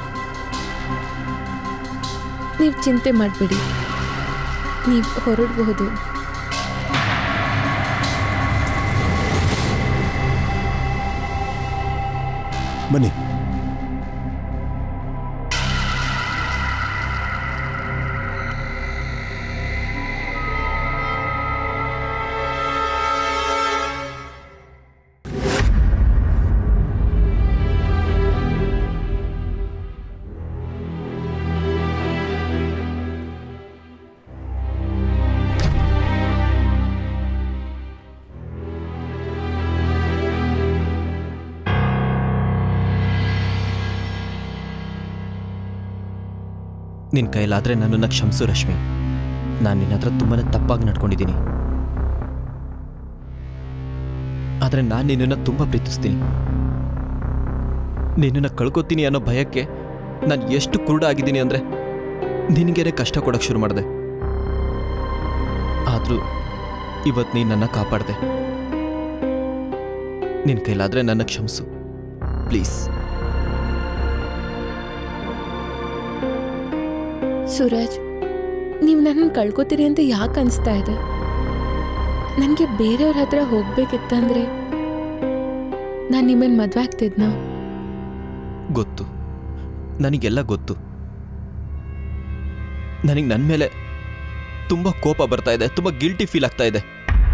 Speaker 5: ನೀವು ಚಿಂತೆ ಮಾಡಬೇಡಿ ನೀವು ಹೊರಡಬಹುದು
Speaker 2: ಬನ್ನಿ
Speaker 4: ನಿನ್ನ ಕೈಲಾದರೆ ನನ್ನನ್ನು ಕ್ಷಮಿಸು ರಶ್ಮಿ ನಾನು ನಿನ್ನ ಹತ್ರ ತುಂಬಾ ತಪ್ಪಾಗಿ ನಡ್ಕೊಂಡಿದ್ದೀನಿ ಆದರೆ ನಾನು ನಿನ್ನನ್ನು ತುಂಬ ಪ್ರೀತಿಸ್ತೀನಿ ನಿನ್ನನ್ನು ಕಳ್ಕೊತೀನಿ ಅನ್ನೋ ಭಯಕ್ಕೆ ನಾನು ಎಷ್ಟು ಕುರುಡ ಆಗಿದ್ದೀನಿ ಅಂದರೆ ನಿನಗೇನೆ ಕಷ್ಟ ಕೊಡೋಕ್ಕೆ ಶುರು ಮಾಡಿದೆ ಆದರೂ ಇವತ್ತು ನೀನು ನನ್ನ ಕಾಪಾಡಿದೆ ನಿನ್ನ ಕೈಲಾದರೆ ನನ್ನ ಕ್ಷಮಿಸು ಪ್ಲೀಸ್
Speaker 5: ಸೂರಜ್ ನೀವು ನನ್ನನ್ನು ಕಳ್ಕೊತೀರಿ ಅಂತ ಯಾಕೆ ಅನಿಸ್ತಾ ಇದೆ ನನಗೆ ಬೇರೆಯವ್ರ ಹತ್ರ ಹೋಗ್ಬೇಕಿತ್ತಂದ್ರೆ ನಾನು ನಿಮ್ಮನ್ನು ಮದುವೆ ಆಗ್ತಿದ್ನಾ
Speaker 4: ಗೊತ್ತು ನನಗೆಲ್ಲ ಗೊತ್ತು ನನಗೆ ನನ್ನ ಮೇಲೆ ತುಂಬ ಕೋಪ ಬರ್ತಾ ಇದೆ ತುಂಬ ಗಿಲ್ಟಿ ಫೀಲ್ ಆಗ್ತಾ ಇದೆ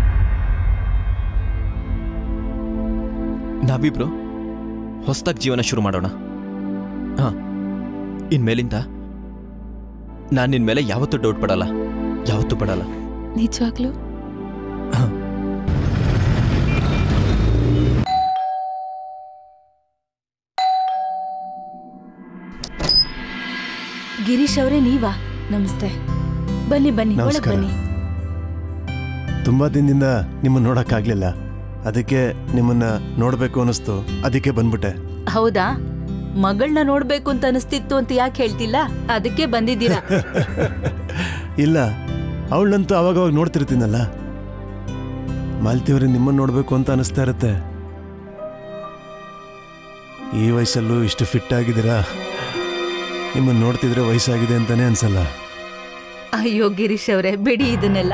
Speaker 4: ನಾವಿಬ್ರು ಹೊಸದಾಗಿ ಜೀವನ ಶುರು ಮಾಡೋಣ ಹಾಂ ಇನ್ಮೇಲಿಂದ ನಾನು ನಿನ್ನ ಮೇಲೆ ಯಾವತ್ತೂ ಡೌಟ್ ಪಡಲ್ಲ ಯಾವತ್ತೂ ಪಡಲ್ಲ
Speaker 5: ನಿಜವಾಗ್ಲೂ
Speaker 4: ಹಾಂ
Speaker 3: ಗಿರೀಶ್ ಅವರೇ ನೀವಾ ನಮಸ್ತೆ ಬನ್ನಿ ಬನ್ನಿ ಒಳಗ್
Speaker 2: ನಮಸ್ಕಾರ.
Speaker 3: ಬನ್ನಿ
Speaker 2: ತುಂಬ ದಿನದಿಂದ ನಿಮ್ಮನ್ನು ನೋಡೋಕ್ಕಾಗಲಿಲ್ಲ ಅದಕ್ಕೆ ನಿಮ್ಮನ್ನ ನೋಡಬೇಕು ಅನ್ನಿಸ್ತು ಅದಕ್ಕೆ ಬಂದ್ಬಿಟ್ಟೆ
Speaker 3: ಹೌದಾ ಮಗಳನ್ನ ನೋಡ್ಬೇಕು ಅಂತ ಅನಿಸ್ತಿತ್ತು ಅಂತ ಯಾಕೆ ಹೇಳ್ತಿಲ್ಲ ಅದಕ್ಕೆ ಬಂದಿದ್ದೀರಾ
Speaker 2: ಇಲ್ಲ ಅವಳಂತೂ ಅವಾಗವಾಗ ನೋಡ್ತಿರ್ತೀನಲ್ಲ ಮಾಲ್ತಿಯವ್ರಿಗೆ ನಿಮ್ಮನ್ನು ನೋಡಬೇಕು ಅಂತ ಅನಿಸ್ತಾ ಇರುತ್ತೆ ಈ ವಯಸ್ಸಲ್ಲೂ ಇಷ್ಟು ಫಿಟ್ ಆಗಿದ್ದೀರಾ ನಿಮ್ಮನ್ನು ನೋಡ್ತಿದ್ರೆ ವಯಸ್ಸಾಗಿದೆ ಅಂತಾನೆ ಅನ್ಸಲ್ಲ
Speaker 3: ಅಯ್ಯೋ ಗಿರೀಶ್ ಅವರೇ ಬಿಡಿ ಇದನ್ನೆಲ್ಲ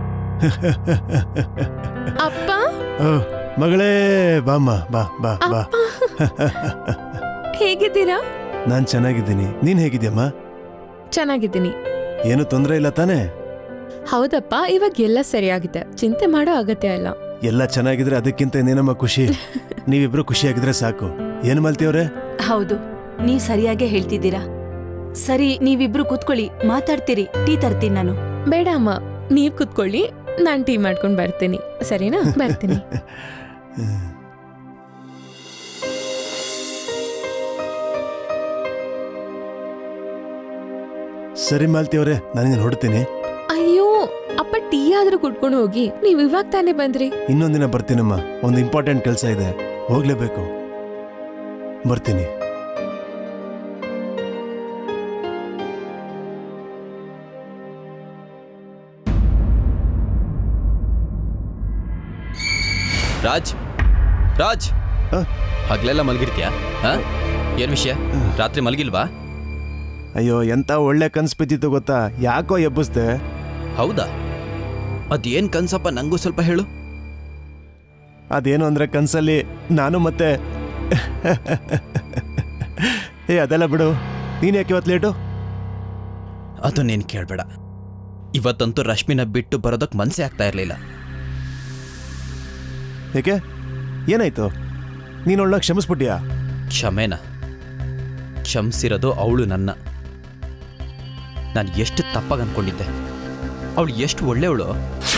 Speaker 5: ಅಪ್ಪ
Speaker 2: ಓ ಮಗಳೇ ಬಾಮ್ಮ ಬಾ ಬಾ ಬಾ
Speaker 5: ಹೇಗಿದ್ದೀರಾ
Speaker 2: ನಾನು ಚೆನ್ನಾಗಿದ್ದೀನಿ ನೀನು ಹೇಗಿದ್ಯಮ್ಮ
Speaker 5: ಚೆನ್ನಾಗಿದ್ದೀನಿ
Speaker 2: ಏನು ತೊಂದರೆ ಇಲ್ಲ ತಾನೇ
Speaker 5: ಹೌದಪ್ಪ ಇವಾಗ ಎಲ್ಲ ಸರಿಯಾಗಿದೆ ಚಿಂತೆ ಮಾಡೋ ಅಗತ್ಯ ಇಲ್ಲ
Speaker 2: ಎಲ್ಲ ಚೆನ್ನಾಗಿದ್ರೆ ಅದಕ್ಕಿಂತ ಇನ್ನೇನಮ್ಮ ಖುಷಿ ನೀವಿಬ್ರು ಖುಷಿಯಾಗಿದ್ರೆ ಸಾಕು ಏನು ಮಾಲ್ತಿಯವ್ರೆ
Speaker 3: ಹೌದು ನೀವ್ ಸರಿಯಾಗೇ ಹೇಳ್ತಿದ್ದೀರಾ ಸರಿ ನೀವಿಬ್ರು ಕೂತ್ಕೊಳ್ಳಿ ಮಾತಾಡ್ತೀರಿ ಟೀ ತರ್ತೀನಿ ನಾನು
Speaker 5: ಬೇಡ ಅಮ್ಮ ನೀವ್ ಕುತ್ಕೊಳ್ಳಿ ನಾನ್ ಟೀ ಮಾಡ್ಕೊಂಡು ಬರ್ತೀನಿ ಸರಿನಾ ಬರ್ತೀನಿ
Speaker 2: ಸರಿ ಮಾಲ್ತಿಯವ್ರೆ ನಾನಿನ್ನು ಹೊಡ್ತೀನಿ
Speaker 5: ಅಯ್ಯೋ ಅಪ್ಪ ಟೀ ಆದ್ರೂ ಕುಟ್ಕೊಂಡು ಹೋಗಿ ನೀವ್ ಇವಾಗ ತಾನೇ ಬಂದ್ರಿ
Speaker 2: ಇನ್ನೊಂದಿನ ಬರ್ತೀನಮ್ಮ ಒಂದು ಇಂಪಾರ್ಟೆಂಟ್ ಕೆಲಸ ಇದೆ ಹೋಗ್ಲೇಬೇಕು ಬರ್ತೀನಿ
Speaker 4: ರಾಜ್ ರಾಜ್
Speaker 2: ಆ?
Speaker 4: ಹಗ್ಲೆಲ್ಲ ಮಲಗಿರ್ತೀಯಾ ಹಾ ಏನ್ ವಿಷಯ ರಾತ್ರಿ ಮಲಗಿಲ್ವಾ
Speaker 2: ಅಯ್ಯೋ ಎಂತ ಒಳ್ಳೆ ಕನ್ಸು ಬಿದ್ದಿತ್ತು ಗೊತ್ತಾ ಯಾಕೋ ಎಬ್ಬಿಸ್ದೆ
Speaker 4: ಹೌದಾ ಅದೇನ್ ಕನ್ಸಪ್ಪ ನಂಗೂ ಸ್ವಲ್ಪ ಹೇಳು
Speaker 2: ಅದೇನು ಅಂದ್ರೆ ಕನ್ಸಲ್ಲಿ ನಾನು ಮತ್ತೆ ಏ ಅದೆಲ್ಲ ಬಿಡು ನೀನ್ ಯಾಕೆ ಇವತ್ತು ಲೇಟು
Speaker 4: ಅದು ನೀನು ಕೇಳಬೇಡ ಇವತ್ತಂತೂ ರಶ್ಮಿನ ಬಿಟ್ಟು ಬರೋದಕ್ಕೆ ಮನಸ್ಸೇ ಆಗ್ತಾ ಇರಲಿಲ್ಲ
Speaker 2: ಏಕೆ ಏನಾಯ್ತು ನೀನು ಒಳ್ಳೆ ಕ್ಷಮಿಸ್ಬಿಟ್ಟಿಯಾ
Speaker 4: ಕ್ಷಮೆನ ಕ್ಷಮಿಸಿರೋದು ಅವಳು ನನ್ನ ನಾನು ಎಷ್ಟು ತಪ್ಪಾಗಿ ಅನ್ಕೊಂಡಿದ್ದೆ ಅವಳು ಎಷ್ಟು ಒಳ್ಳೆಯವಳು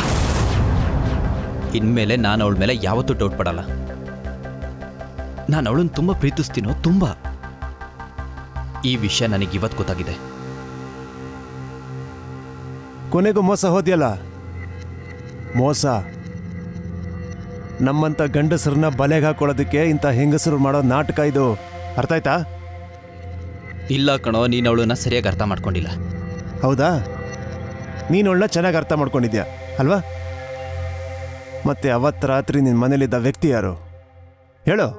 Speaker 4: ಇನ್ಮೇಲೆ ನಾನು ಅವಳ ಮೇಲೆ ಯಾವತ್ತೂ ಡೌಟ್ ಪಡಲ್ಲ ನಾನು ಅವಳನ್ನು ತುಂಬ ಪ್ರೀತಿಸ್ತೀನೋ ತುಂಬ ಈ ವಿಷಯ ನನಗೆ ಇವತ್ತು ಗೊತ್ತಾಗಿದೆ
Speaker 2: ಕೊನೆಗೂ ಮೋಸ ಹೋದ್ಯಲ್ಲ ಮೋಸ ನಮ್ಮಂಥ ಗಂಡಸರನ್ನ ಬಲೆಗೆ ಹಾಕೊಳ್ಳೋದಕ್ಕೆ ಇಂಥ ಹೆಂಗಸರು ಮಾಡೋ ನಾಟಕ ಇದು ಅರ್ಥ ಆಯ್ತಾ
Speaker 4: ಇಲ್ಲ ಕಣೋ ನೀನು ಅವಳನ್ನ ಸರಿಯಾಗಿ ಅರ್ಥ ಮಾಡ್ಕೊಂಡಿಲ್ಲ
Speaker 2: ಹೌದಾ ನೀನೊಳ್ಳ ಚೆನ್ನಾಗಿ ಅರ್ಥ ಮಾಡ್ಕೊಂಡಿದ್ಯಾ ಅಲ್ವಾ ಮತ್ತೆ ಅವತ್ತು ರಾತ್ರಿ ನಿನ್ನ ಮನೇಲಿದ್ದ ವ್ಯಕ್ತಿ ಯಾರು ಹೇಳು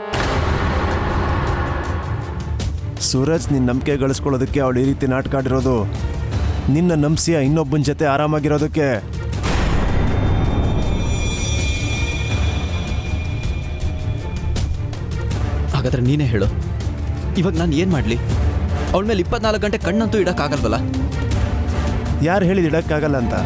Speaker 2: ಸೂರಜ್ ನಿನ್ನ ನಂಬಿಕೆ ಗಳಿಸ್ಕೊಳ್ಳೋದಕ್ಕೆ ಅವಳು ಈ ರೀತಿ ನಾಟಕ ಆಡಿರೋದು ನಿನ್ನ ನಂಬಿಸಿಯ ಇನ್ನೊಬ್ಬನ ಜೊತೆ ಆರಾಮಾಗಿರೋದಕ್ಕೆ
Speaker 4: ಹಾಗಾದ್ರೆ ನೀನೇ ಹೇಳು ಇವಾಗ ನಾನು ಏನು ಮಾಡಲಿ ಅವಳ ಮೇಲೆ ಇಪ್ಪತ್ನಾಲ್ಕು ಗಂಟೆ ಕಣ್ಣಂತೂ ಇಡೋಕ್ಕಾಗಲ್ವಲ್ಲ
Speaker 2: ಯಾರು ಹೇಳಿದ ಇಡಕ್ಕಾಗಲ್ಲ ಅಂತ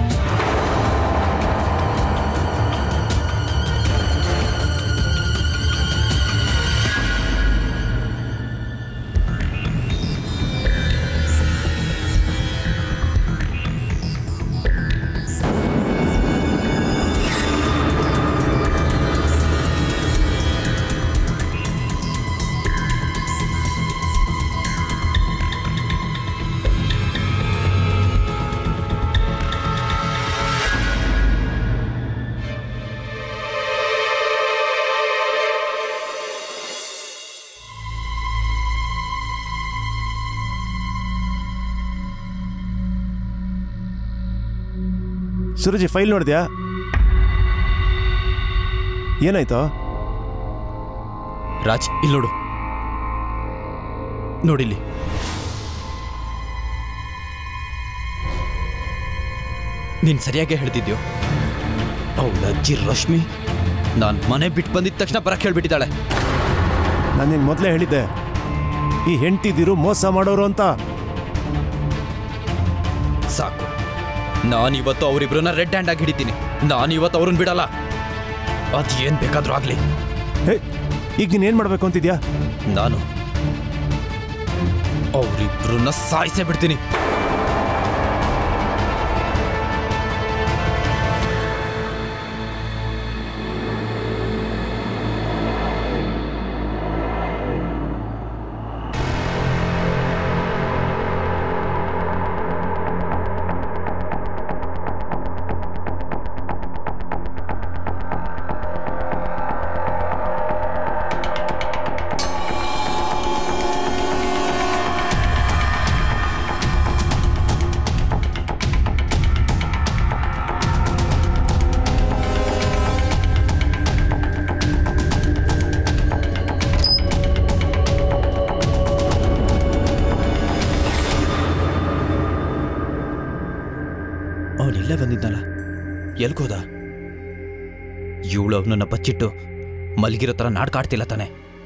Speaker 2: ಸೂರಜ್ ಈ ಫೈಲ್ ನೋಡಿದ್ಯಾ ಏನಾಯ್ತು
Speaker 4: ರಾಜ್ ಇಲ್ಲಿ ನೋಡು ನೋಡಿಲ್ಲಿ ನೀನ್ ಸರಿಯಾಗೇ ಹೇಳ್ತಿದ್ಯೋ ಅವಳ ಅಜ್ಜಿ ರಶ್ಮಿ ನಾನು ಮನೆ ಬಿಟ್ಟು ಬಂದಿದ ತಕ್ಷಣ ಬರಕ್ಕೆ ಹೇಳ್ಬಿಟ್ಟಿದ್ದಾಳೆ
Speaker 2: ನಾನು ನಿನ್ ಮೊದಲೇ ಹೇಳಿದ್ದೆ ಈ ಹೆಂಡ್ತಿದಿರು ಮೋಸ ಮಾಡೋರು ಅಂತ
Speaker 4: ಸಾಕು ನಾನಿವತ್ತು ಅವರಿಬ್ರನ್ನ ರೆಡ್ ಹ್ಯಾಂಡ್ ಆಗಿ ಹಿಡಿತೀನಿ ನಾನಿವತ್ತು ಅವ್ರನ್ನ ಬಿಡಲ್ಲ ಅದೇನ್ ಬೇಕಾದ್ರೂ ಆಗ್ಲಿ
Speaker 2: ಹೇ ಈಗ ನೀನು ಏನು ಮಾಡಬೇಕು ಅಂತಿದ್ಯಾ
Speaker 4: ನಾನು ಅವರಿಬ್ರನ್ನ ಸಾಯಿಸೇ ಬಿಡ್ತೀನಿ ಅವನಿಲ್ಲೇ ಬಂದಿದ್ದಲ್ಲ ಎಲ್ಗೋದ ಇವಳು ಅವನನ್ನ ಬಚ್ಚಿಟ್ಟು ಮಲಗಿರೋ ಥರ ನಾಟಕ ಆಡ್ತಿಲ್ಲ ತಾನೆ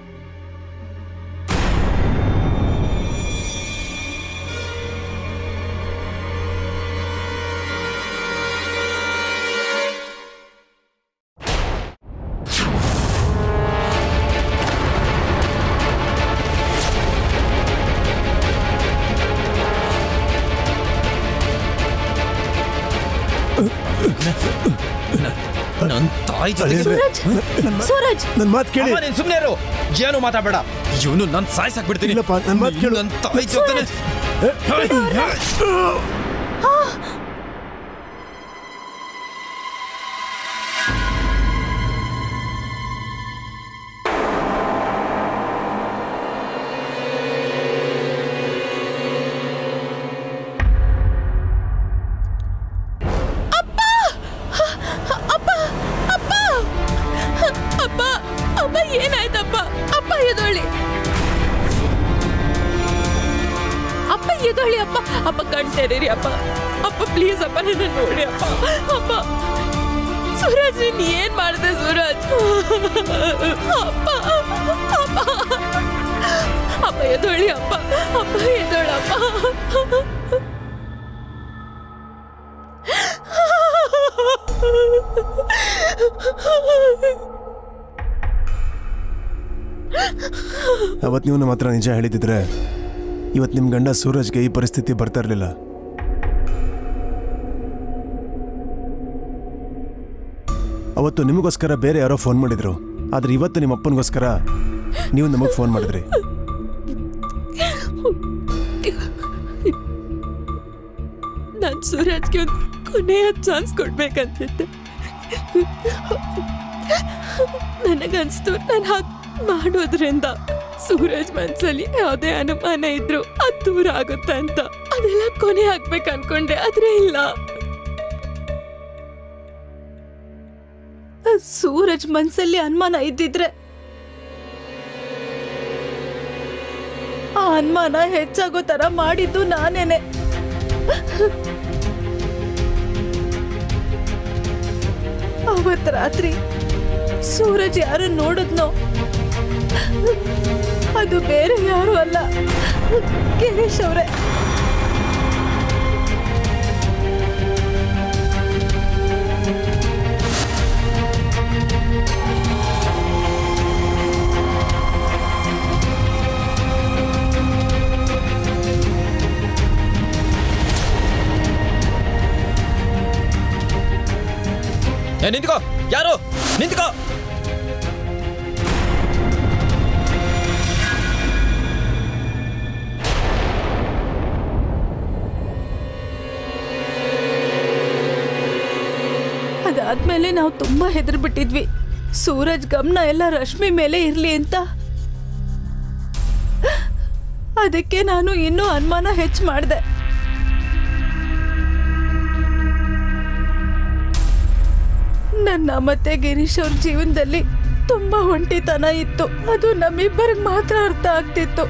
Speaker 4: ನನ್ನ ತಾಯಿ ಜೊತೆಗೆ
Speaker 3: ಸೂರಜ್ ಸೂರಜ್
Speaker 2: ನನ್ನ ಮಾತು ಕೇಳಿ
Speaker 4: ಅಮ್ಮ, ನೀನ್ ಸುಮ್ನೆ ಇರು ಏನು ಮಾತಾಡಬೇಡ ಇವನು ನನ್ ಸಾಯ್ಸಾಕ್ ಬಿಡ್ತೀನಿ
Speaker 2: ಇಲ್ಲಪ್ಪ, ನನ್ ಮಾತ್ ಕೇಳು.
Speaker 4: ನನ್ನ ತಾಯಿ ಜೊತೆನೆ
Speaker 5: ಅಪ್ಪ ಅಪ್ಪ ಏನಾಯ್ತಪ್ಪ ಅಪ್ಪ ಎದೊಳ್ಳಿ ಅಪ್ಪ ಎದೊಳ್ಳಿ ಅಪ್ಪ ಅಪ್ಪ ಕಣ್ತೇರಿ ಅಪ್ಪ ಅಪ್ಪ ಪ್ಲೀಸ್ ಅಪ್ಪ ನನ್ನ ನೋಡಿ ಅಪ್ಪ ಅಪ್ಪ ಸೂರಜ್ ನೀನ್ ಏನ್ ಮಾಡಿದೆ ಸೂರಜ್ ಅಪ್ಪ ಅಪ್ಪ ಅಪ್ಪ ಎದೊಳ್ಳಿ ಅಪ್ಪ ಅಪ್ಪ ಎದೊಳಪ್ಪ
Speaker 2: ಅವತ್ತು ನೀವು ನಮ್ಮ ಹತ್ರ ನಿಜ ಹೇಳಿದಿದ್ರೆ ಇವತ್ತು ನಿಮ್ಮ ಗಂಡ ಸೂರಜ್ಗೆ ಈ ಪರಿಸ್ಥಿತಿ ಬರ್ತಾ ಇರಲಿಲ್ಲ ಅವತ್ತು ನಿಮಗೋಸ್ಕರ ಬೇರೆ ಯಾರೋ ಫೋನ್ ಮಾಡಿದ್ರು ಆದ್ರೆ ಇವತ್ತು ನಿಮ್ಮ ಅಪ್ಪನಿಗೋಸ್ಕರ ನೀವು ನಮಗೆ ಫೋನ್ ಮಾಡಿದ್ರಿ
Speaker 5: ನಾನು ಸೂರಜ್ಗೆ ಒಂದು ಕೊನೆಯ ಚಾನ್ಸ್ ಕೊಡ್ಬೇಕಂತಿದ್ದೆ ನನಗನ್ಸ್ತು ನಾನು ಹಾಗೆ ಮಾಡೋದ್ರಿಂದ ಸೂರಜ್ ಮನ್ಸಲ್ಲಿ ಯಾವುದೇ ಅನುಮಾನ ಇದ್ರು ಅದು ದೂರ ಆಗುತ್ತೆ ಅಂತ ಅದೆಲ್ಲ ಕೊನೆ ಆಗ್ಬೇಕು ಅನ್ಕೊಂಡೆ ಆದ್ರೆ ಇಲ್ಲ
Speaker 3: ಸೂರಜ್ ಮನ್ಸಲ್ಲಿ ಅನುಮಾನ ಇದ್ದಿದ್ರೆ ಆ ಅನುಮಾನ ಹೆಚ್ಚಾಗೋ ತರ ಮಾಡಿದ್ದು ನಾನೇನೆ ಅವತ್ ರಾತ್ರಿ ಸೂರಜ್ ಯಾರು ನೋಡಿದ್ನೋ ಅದು ಬೇರೆ ಯಾರು ಅಲ್ಲ ಗಿರೀಶ್ ಅವರೇ
Speaker 4: ಏ ನಿಂತ್ಕೋ ಯಾರು ನಿಂತ್ಕೋ
Speaker 3: ಅದಾದ್ಮೇಲೆ ನಾವು ತುಂಬಾ ಹೆದರ್ಬಿಟ್ಟಿದ್ವಿ ಸೂರಜ್ ಗಮನ ಎಲ್ಲ ರಶ್ಮಿ ಮೇಲೆ ಇರ್ಲಿ ಅಂತ ಅದಕ್ಕೆ ನಾನು ಇನ್ನೂ ಅನುಮಾನ ಹೆಚ್ಚು ಮಾಡಿದೆ ನನ್ನ ಮತ್ತೆ ಗಿರೀಶ್ ಅವ್ರ ಜೀವನದಲ್ಲಿ ತುಂಬಾ ಒಂಟಿತನ ಇತ್ತು ಅದು ನಮ್ಮಿಬ್ಬರಿಗೆ ಮಾತ್ರ ಅರ್ಥ ಆಗ್ತಿತ್ತು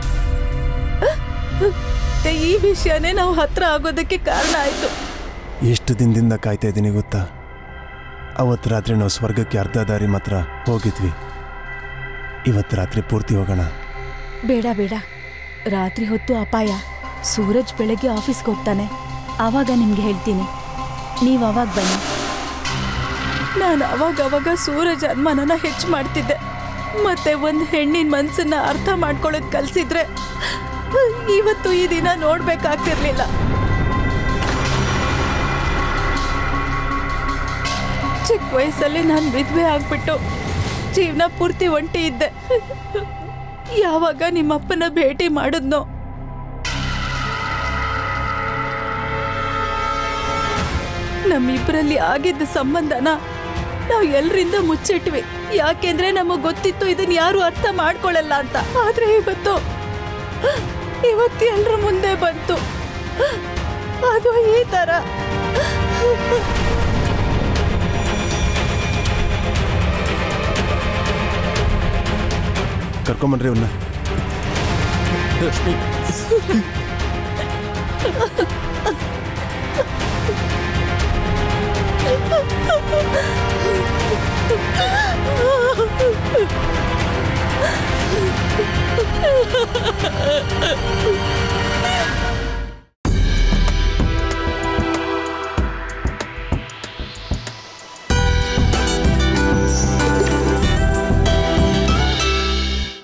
Speaker 3: ಮತ್ತೆ ಈ ವಿಷಯನೇ ನಾವು ಹತ್ರ ಆಗೋದಕ್ಕೆ ಕಾರಣ ಆಯ್ತು
Speaker 2: ಎಷ್ಟು ದಿನದಿಂದ ಕಾಯ್ತಾ ಇದ್ದೀನಿ ಗೊತ್ತಾ ಅವತ್ತು ರಾತ್ರಿ ನಾವು ಸ್ವರ್ಗಕ್ಕೆ ಅರ್ಧ ದಾರಿ ಮಾತ್ರ ಹೋಗಿದ್ವಿ ಇವತ್ತು ರಾತ್ರಿ ಪೂರ್ತಿ ಹೋಗೋಣ
Speaker 3: ಬೇಡ ಬೇಡ ರಾತ್ರಿ ಹೊತ್ತು ಅಪಾಯ ಸೂರಜ್ ಬೆಳಗ್ಗೆ ಆಫೀಸ್ಗೆ ಹೋಗ್ತಾನೆ ಆವಾಗ ನಿಮ್ಗೆ ಹೇಳ್ತೀನಿ ನೀವು ಅವಾಗ ಬನ್ನಿ ನಾನು ಅವಾಗ ಅವಾಗ ಸೂರಜ್ ಅನುಮಾನನ ಹೆಚ್ಚು ಮಾಡ್ತಿದ್ದೆ ಮತ್ತೆ ಒಂದು ಹೆಣ್ಣಿನ ಮನಸ್ಸನ್ನ ಅರ್ಥ ಮಾಡ್ಕೊಳ್ಳೋದು ಕಲಿಸಿದ್ರೆ ಇವತ್ತು ಈ ದಿನ ನೋಡ್ಬೇಕಾಗ್ತಿರ್ಲಿಲ್ಲ ಚಿಕ್ಕ ವಯಸ್ಸಲ್ಲಿ ನಾನು ವಿಧವೆ ಆಗ್ಬಿಟ್ಟು ಜೀವನ ಪೂರ್ತಿ ಒಂಟಿ ಇದ್ದೆ ಯಾವಾಗ ನಿಮ್ಮಪ್ಪನ ಭೇಟಿ ಮಾಡಿದ್ನೋ ನಮ್ಮಿಬ್ಬರಲ್ಲಿ ಆಗಿದ್ದ ಸಂಬಂಧನ ನಾವು ಎಲ್ರಿಂದ ಮುಚ್ಚಿಟ್ವಿ ಯಾಕೆಂದ್ರೆ ನಮಗ್ ಗೊತ್ತಿತ್ತು ಇದನ್ನ ಯಾರು ಅರ್ಥ ಮಾಡ್ಕೊಳ್ಳಲ್ಲ ಅಂತ ಆದ್ರೆ ಇವತ್ತು ಇವತ್ತು ಎಲ್ರ ಮುಂದೆ ಬಂತು ಅದು ಈ ತರ
Speaker 2: ಕರ್ಕೊಂಬನ್ರಿ ಅವನ್ನ
Speaker 3: ಆ